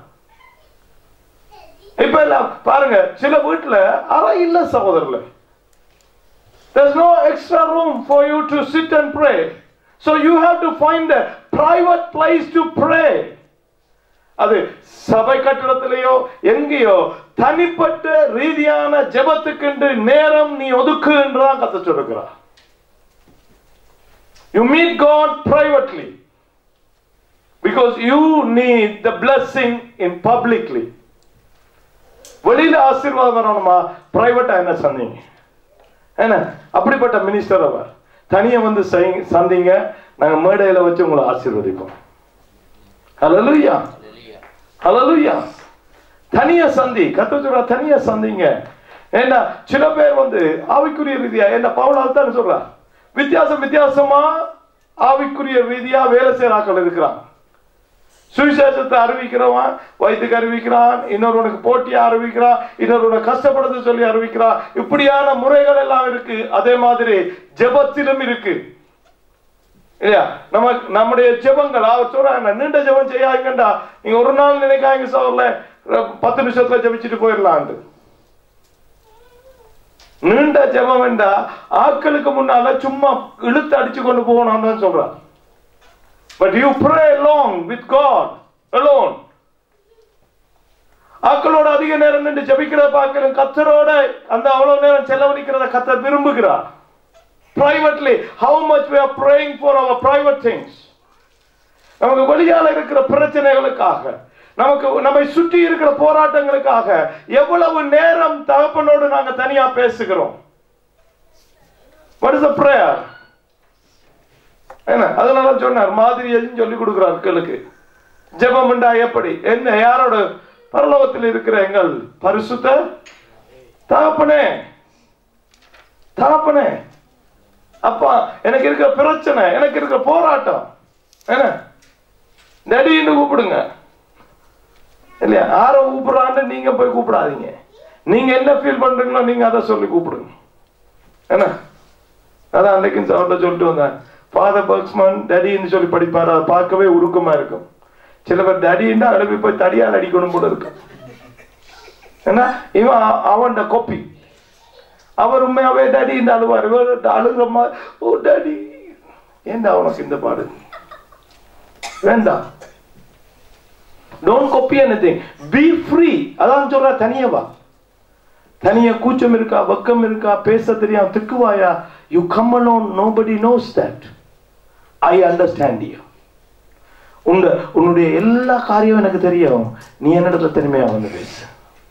இப்ப எல்லாம் பாருங்க சில வீட்டுல அறை இல்ல சகோதரர்களே There's no extra room for you to sit and pray. So you have to find a private place to pray. அது சபை கட்டிடத்திலேயோ எங்கேயோ தனிப்பட்ட ரீதியான ஜெபத்துக்கென்று நேரம் நீ ஒதுக்கு என்றுதான் கத்த சொல்லுகிறார் you meet God privately because you need the blessing in publicly வெளியில ஆசீர்வாதம் வரணுமா பிரைவேட்டா என்ன சொன்னீங்க என்ன அப்படிப்பட்ட மினிஸ்டர் அவர் தனியா வந்து செய்- சந்திங்க நாங்க மேடையில வச்சு உங்களை ஆசீர்வதிப்போம் ஹalleluya ஹalleluya தனியா சந்தி கத்த சொல்ற தனியா சந்திங்க ஏன்னா சில பேர் வந்து ஆவிக்குரிய ரீதியா என்ன பவுலால் தான் சொல்றா வித்தியாசம் வித்தியாசமா ஆவிக்குரிய ரீதியா வேலை செய்யறாக்கள் இருக்கிறான் சுவிசேஷத்தை அறிவிக்கிறவன் வயிற்றுக்கு அறிவிக்கிறான் இன்னொருவனுக்கு போட்டியா அறிவிக்கிறான் இன்னொருவனை கஷ்டப்படுத்த சொல்லி அறிவிக்கிறான் இப்படியான முறைகள் எல்லாம் இருக்கு அதே மாதிரி ஜெபத்திலும் இருக்கு இல்லையா நம்ம நம்முடைய ஜெபங்கள் அவர் சொல்றாங்க நீண்ட ஜெபம் செய்யாங்கண்டா நீங்க ஒரு நாள் நினைக்காங்க சோர்ல பத்து நிமிஷத்துல ஜெபிச்சுட்டு போயிடலான்ட்டு நீண்ட ஜெபம் வேண்டா ஆட்களுக்கு முன்னால சும்மா இழுத்து அடிச்சு கொண்டு போகணும்னு தான் சொல்றான் But you pray along with God alone. ஆக்களோட அதிக நேரம் நின்று ஜெபிக்கிறத பார்க்கிறோம் கத்தரோட அந்த அவ்வளவு நேரம் செலவழிக்கிறத கத்தர் விரும்புகிறார் privately how much we are praying for our private things நமக்கு வெளியால இருக்கிற பிரச்சனைகளுக்காக நமக்கு நம்மை சுற்றி இருக்கிற போராட்டங்களுக்காக எவ்வளவு நேரம் தகப்பனோடு நாங்க தனியா பேசுகிறோம் what is the prayer என்ன அதனால சொன்னார் மாதிரியையும் சொல்லி கொடுக்கிறார் மக்களுக்கு ஜெபம்ண்டா எப்படி என்ன யாரோட பரலோகத்தில் இருக்கிற எங்கள் பரிசுத்த தகப்பனே தகப்பனே அப்பா எனக்கு இருக்கிற பிரச்சனை எனக்கு இருக்கிற போராட்டம் என்ன நடின்னு கூப்பிடுங்க இல்லையா யாரை கூப்பிடுறான்னு நீங்க போய் கூப்பிடாதீங்க நீங்க என்ன ஃபீல் பண்றீங்களோ நீங்க அதை சொல்லி கூப்பிடுங்க என்ன அதான் அன்னைக்கு சவுண்ட சொல்லிட்டு வந்தேன் ஃபாதர் பர்க்ஸ்மன் டடின்னு சொல்லி படிப்பாரு அதை பார்க்கவே உருக்கமா இருக்கும் சில பேர் டடின்னா அழுப்பி போய் தடியால் அடிக்கணும் போல இருக்கு ஏன்னா இவன் அவன் கொப்பி அவர் உண்மையாவே டடின்னு அழுவார் இவர் அழுகிற மாதிரி ஓ டடி ஏண்டா உனக்கு இந்த பாடு வேண்டாம் don't copy anything be free அதான் சொல்ற தனியா வா தனியா கூச்சம் இருக்கா வெக்கம் இருக்கா பேச தெரியாம திக்குவாயா you come alone nobody knows that I understand you உங்க உன்னுடைய எல்லா காரியம் எனக்கு தெரியும் நீ என்னிடத்துல தனிமையா வந்து பேசு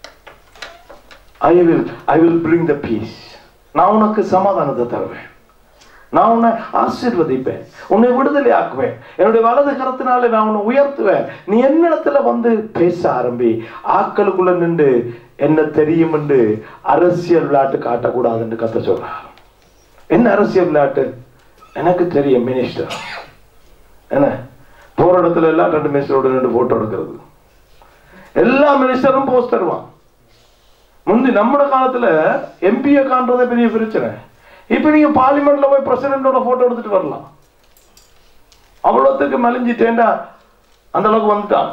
I will I will bring the peace நான் உனக்கு சமாதானத்தை தருவேன் நான் உன்னை ஆசீர்வதிப்பேன் உன்னை விடுதலை ஆக்குவேன் என்னுடைய வலது கரத்தினால நான் உன்னை உயர்த்துவேன் நீ என்னிடத்துல வந்து பேச ஆரம்பி ஆக்களுக்குள்ள நின்று என்ன தெரியும் என்று அரசியல் விளையாட்டு காட்டக்கூடாதுன்னு கத்த சொல்றார் என்ன அரசியல் விளையாட்டு எனக்கு தெரியும் மினிஸ்டர் என்ன போற இடத்துல எல்லாம் ரெண்டு மினிஸ்டரோட ரெண்டு போட்டோ எடுக்கிறது எல்லா மினிஸ்டரும் போஸ்ட் தருவான் முந்தி நம்ம காலத்துல எம்பியை காண்றதே பெரிய பிரச்சனை இப்ப நீங்க பார்லிமெண்ட்ல போய் பிரசிடென்டோட போட்டோ எடுத்துட்டு வரலாம் அவ்வளவுத்துக்கு மலிஞ்சிட்டேன்டா அந்த அளவுக்கு வந்துட்டான்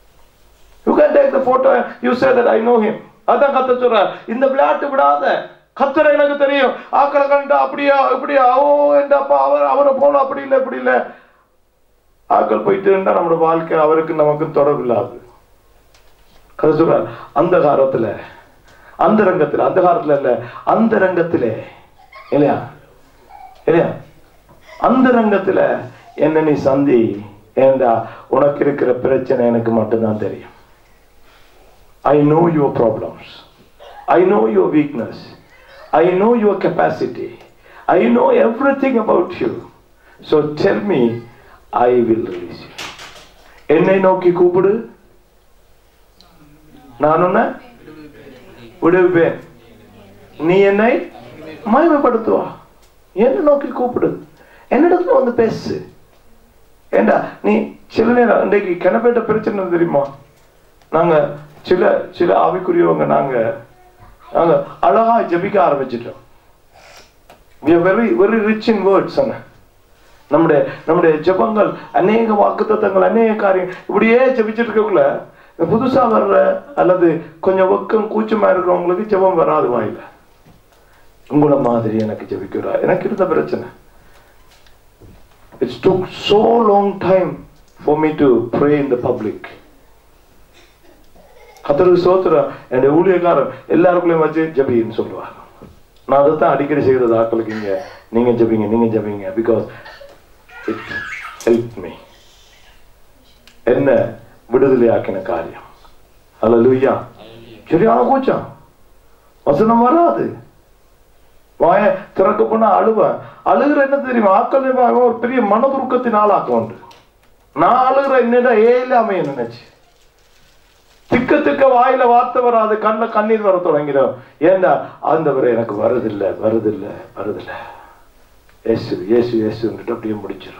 you can take the photo you say that I know him அதான் கத்த சொல்ற இந்த விளையாட்டு விடாத கத்தரை எனக்கு தெரியும் ஆக்களை கண்டா அப்படியா இப்படியா ஓ என்றப்பா அவர் அவரை போல அப்படி இல்லை இப்படி இல்லை ஆக்கள் போயிட்டு இருந்தா நம்மளோட வாழ்க்கை அவருக்கு நமக்கு தொடர்பு இல்லாது கதை சொல்றார் அந்த காலத்துல அந்த ரங்கத்துல அந்த காலத்துல இல்ல அந்த ரங்கத்திலே இல்லையா இல்லையா அந்த ரங்கத்துல என்ன நீ சந்தி ஏண்டா உனக்கு இருக்கிற பிரச்சனை எனக்கு மட்டும்தான் தெரியும் I know your problems I know your weakness I know your capacity I know everything about you so tell me I will release you என்னை நோக்கி கூப்பிடு நான் உன்னை விடுவேன் நீ என்னை மகிமைப்படுத்துவா என்ன நோக்கி கூப்பிடு என்னிடத்துல வந்து பேசு ஏண்டா நீ சில நேரம் இன்றைக்கு கிணப்பேட்ட பிரச்சனை என்ன தெரியுமா நாங்க சில சில ஆவிக்குரியவங்க நாங்க நாங்க அழகா ஜெபிக்க ஆரம்பிச்சிட்டோம் we are very very rich in words அண்ணா நம்முடைய நம்முடைய ஜெபங்கள் அநேக வாக்குத்தத்தங்கள் அநேக காரியம் இப்படியே ஜெபிச்சிட்டு இருக்கக்குள்ள இந்த புதுசா வர்ற அல்லது கொஞ்சம் வெக்கம் கூச்சமா இருக்கிறவங்களுக்கு ஜெபம் வராது வாயில உங்களை மாதிரி எனக்கு ஜெபிக்கிறா எனக்கு இருந்த பிரச்சனை it's took so long time for me to pray in the public கத்தருக்கு சோத்திரம் என்னுடைய ஊழியக்காரன் எல்லாருக்குள்ளேயும் வச்சு ஜபின்னு சொல்லுவார் நான் அதை தான் அடிக்கடி செய்யறது ஆக்களுக்கு இங்க நீங்க ஜபிங்க நீங்க ஜபிங்க பிகாஸ் இட் ஹெல்ப் மீ என்ன விடுதலை ஆக்கின காரியம் அல்ல சரியான கூச்சம் வசனம் வராது வாய திறக்க போனா அழுவேன் அழுகிற என்ன தெரியுமா ஆக்கள் ஒரு பெரிய மனதுருக்கத்தின் ஆளாக்கம் உண்டு நான் அழுகிற என்னடா ஏலாமே நினைச்சு திக்க திக்க வாயில வார்த்தை வராது கண்ணுல கண்ணீர் வர தொடங்கிடும் ஏண்டா ஆண்டவரே எனக்கு வருதில்லை வருதில்லை வருதில்லை ஏசு ஏசு ஏசுன்னுட்டு அப்படியே முடிச்சிடுறது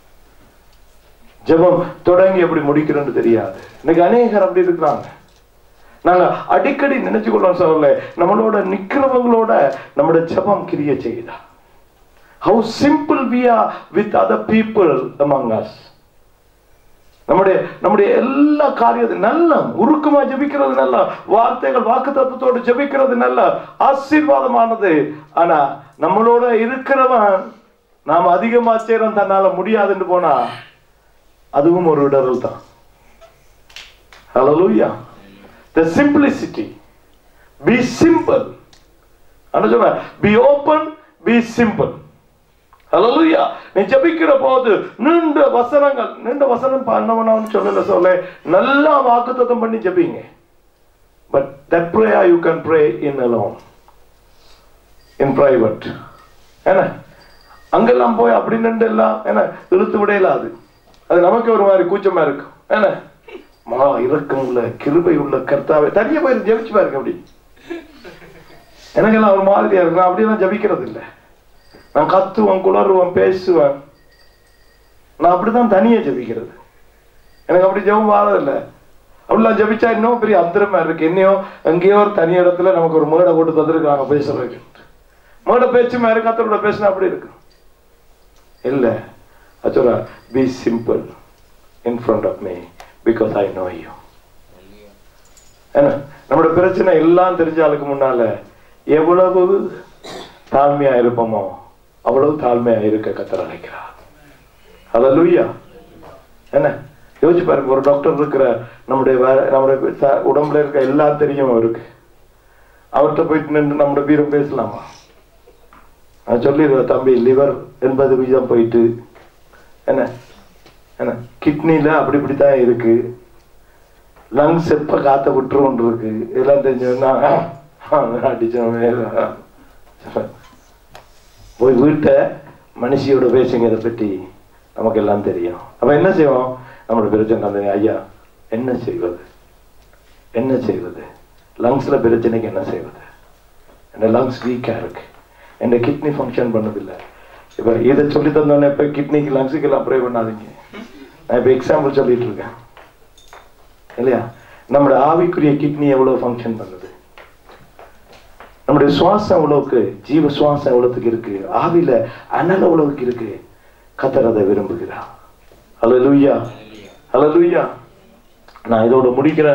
ஜெபம் தொடங்கி எப்படி முடிக்கிறோன்னு தெரியாது இன்னைக்கு அநேகர் அப்படி இருக்கிறாங்க நாங்க அடிக்கடி நினைச்சு கொள்ளோம் சொல்லல நம்மளோட நிக்கிறவங்களோட நம்மளோட ஜெபம் கிரிய செய்யுதா how simple we are with other people among us நம்முடைய நம்முடைய எல்லா காரியத்தையும் நல்ல உருக்கமா ஜெபிக்கிறது நல்ல வார்த்தைகள் வாக்கு தத்துவத்தோடு ஜெபிக்கிறது நல்ல ஆசீர்வாதமானது ஆனா நம்மளோட இருக்கிறவன் நாம் அதிகமா செய்யறோம் தன்னால முடியாதுன்னு போனா அதுவும் ஒரு இடரல் தான் Hallelujah. The simplicity. Be simple. என்ன சொல்ற be open be simple ஹalleluya நீ ஜெபிக்கிற போது நீண்ட வசனங்கள் நீண்ட வசனம் பண்ணவனவன்னு சொல்லல சொல்ல நல்லா வாக்குத்தத்தம் பண்ணி ஜெபிங்க but that prayer you can pray in alone in private என்ன அங்கெல்லாம் போய் அப்படி நின்று எல்லாம் என்ன இழுத்து விடையலாது அது நமக்கு ஒரு மாதிரி கூச்சமா இருக்கும் என்ன மா இரக்கம் உள்ள கிருபை உள்ள கர்த்தாவே தனியா போய் ஜெபிச்சு பாருங்க அப்படி எனக்கெல்லாம் ஒரு மாதிரியா இருக்கும் நான் அப்படியெல்லாம் ஜபிக்கிறது இல்லை நான் கத்துவேன் குளறுவேன் பேசுவேன் நான் அப்படிதான் தனியா ஜபிக்கிறது எனக்கு அப்படி ஜெபம் வாரதில்லை அப்படிலாம் ஜபிச்சா இன்னும் பெரிய அந்தரமா இருக்கு என்னையோ எங்கேயோ ஒரு தனி இடத்துல நமக்கு ஒரு மேடை போட்டு தந்துருக்காங்க பேசுறதுக்கு மேடை பேச்சு மாதிரி கத்தரோட பேசினா அப்படி இருக்கு இல்ல அச்சுரா be simple in front of me because I know you என்ன நம்மளோட பிரச்சனை எல்லாம் தெரிஞ்ச ஆளுக்கு முன்னால எவ்வளவு தாழ்மையா இருப்போமோ அவ்வளவு தாழ்மையா இருக்க கத்தர் அழைக்கிறார் ஹalleluya என்ன யோசிச்சு பாருங்க ஒரு டாக்டர் இருக்கிற நம்முடைய வே- நம்முடைய ச- உடம்புல இருக்க எல்லாம் தெரியும் அவருக்கு அவர்கிட்ட போயிட்டு நின்று நம்முடைய வீரம் பேசலாமா நான் சொல்லிடுவேன் தம்பி லிவர் எண்பது வீதம் போயிட்டு என்ன என்ன கிட்னில அப்படி இப்படி தான் இருக்கு லங்ஸ் எப்ப காத்த விட்டுரும் இருக்கு எல்லாம் தெரிஞ்சவனா அடிச்சோம் போய் வீட்டை மனுஷியோட பேசுங்க இதை பற்றி நமக்கு எல்லாம் தெரியும் அப்ப என்ன செய்வோம் நம்மளோட பிரச்சனை அந்த ஐயா என்ன செய்வது என்ன செய்வது லங்ஸ்ல பிரச்சனைக்கு என்ன செய்வது என் லங்ஸ் வீக்கா இருக்கு என் கிட்னி ஃபங்க்ஷன் பண்ணதில்லை இப்ப இதை சொல்லி தந்தோன்னே இப்ப கிட்னிக்கு லங்ஸுக்கு எல்லாம் ப்ரே பண்ணாதீங்க நான் இப்ப எக்ஸாம்பிள் சொல்லிட்டு இருக்கேன் இல்லையா நம்முடைய ஆவிக்குரிய கிட்னி எவ்வளவு ஃபங்க்ஷன் பண்ணுது நம்முடைய சுவாசம் எவ்வளவுக்கு ஜீவ சுவாசம் எவ்வளவுக்கு இருக்கு ஆவில அனல் எவ்வளவுக்கு இருக்கு கத்தர் அதை விரும்புகிறார் ஹalleluya ஹalleluya நான் இதோட முடிக்கிறேன்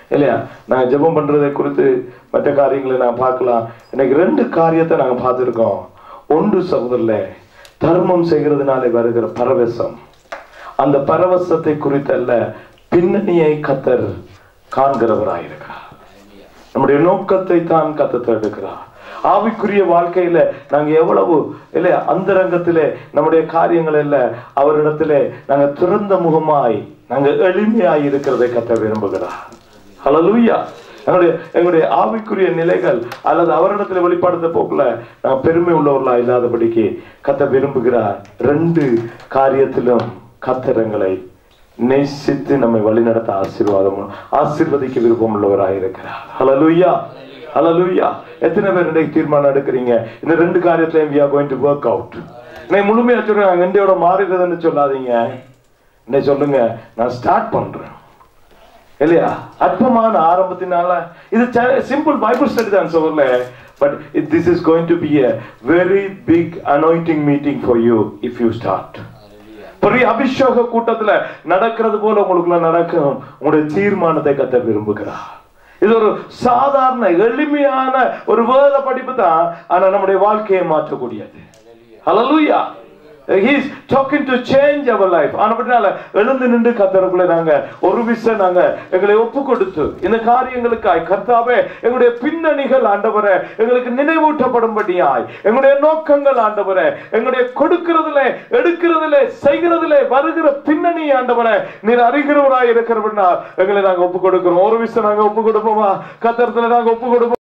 இல்லையா நாங்க ஜெபம் பண்றதை குறித்து மற்ற காரியங்களை நான் பார்க்கலாம் இன்னைக்கு ரெண்டு காரியத்தை நாங்க பார்த்திருக்கோம் ஒன்று சகோதரர்களே தர்மம் செய்கிறதுனாலே வருகிற பரவசம் அந்த பரவசத்தை குறித்தல்ல பின்னணியை கத்தர் காண்கிறவராயிருக்கிறார் நம்முடைய நோக்கத்தை தான் கத்த எடுக்கிறார் ஆவிக்குரிய வாழ்க்கையில நாங்க எவ்வளவு இல்லையா அந்தரங்கத்திலே நம்முடைய காரியங்கள் இல்ல அவரிடத்திலே நாங்க திறந்த முகமாய் நாங்க எளிமையாய் இருக்கிறதை கத்த விரும்புகிறார் ஹalleluya எங்களுடைய எங்களுடைய ஆவிக்குரிய நிலைகள் அல்லது அவரிடத்துல வெளிப்படுத்த போக்குல நான் பெருமை உள்ளவர்களா இல்லாதபடிக்கு கத்த விரும்புகிறார் ரெண்டு காரியத்திலும் கத்தரங்களை நேசித்து நம்மை வழிநடத்த ஆசீர்வாதம் ஆசீர்வதிக்க விருப்பம் உள்ளவராக இருக்கிறார் ஹalleluya ஹalleluya எத்தனை பேர் இன்றைக்கு தீர்மானம் எடுக்கிறீங்க இந்த ரெண்டு காரியத்திலையும் we are going to work out நான் முழுமையா சொல்றேன் நாங்க இந்தியோட மாறிடுதுன்னு சொல்லாதீங்க இன்னைக்கு சொல்லுங்க நான் ஸ்டார்ட் பண்றேன் இல்லையா அற்பமான ஆரம்பத்தினால இது சிம்பிள் பைபிள் ஸ்டடி தான் சொல்லல but this is going to be a very big anointing meeting for you if you start பெரிய அபிஷேக கூட்டத்துல நடக்கிறது போல உங்களுக்குள்ள நடக்கும் உங்களுடைய தீர்மானத்தை கத்த விரும்புகிறார் இது ஒரு சாதாரண எளிமையான ஒரு வேத படிப்பு தான் ஆனா நம்முடைய வாழ்க்கையை மாற்றக்கூடியது ஹalleluya he is talking to change our life ஆனபடினால எழுந்து நின்று கத்தருக்குள்ள நாங்க ஒரு விஷயம் நாங்க எங்களை ஒப்பு கொடுத்து இந்த காரியங்களுக்காய் கர்த்தாவே எங்களுடைய பின்னணிகள் ஆண்டவரே எங்களுக்கு நினைவூட்டப்படும்படியாய் எங்களுடைய நோக்கங்கள் ஆண்டவரே எங்களுடைய கொடுக்கிறதுல எடுக்கிறதுல செய்கிறதுல வருகிற பின்னணி ஆண்டவரே நீர் அறிகிறவராய் இருக்கிறபடினா எங்களை நாங்க ஒப்பு கொடுக்கிறோம் ஒரு விஷயம் நாங்க ஒப்பு கொடுப்போமா கத்தரத்துல நாங்க ஒப்பு கொடுப்போம்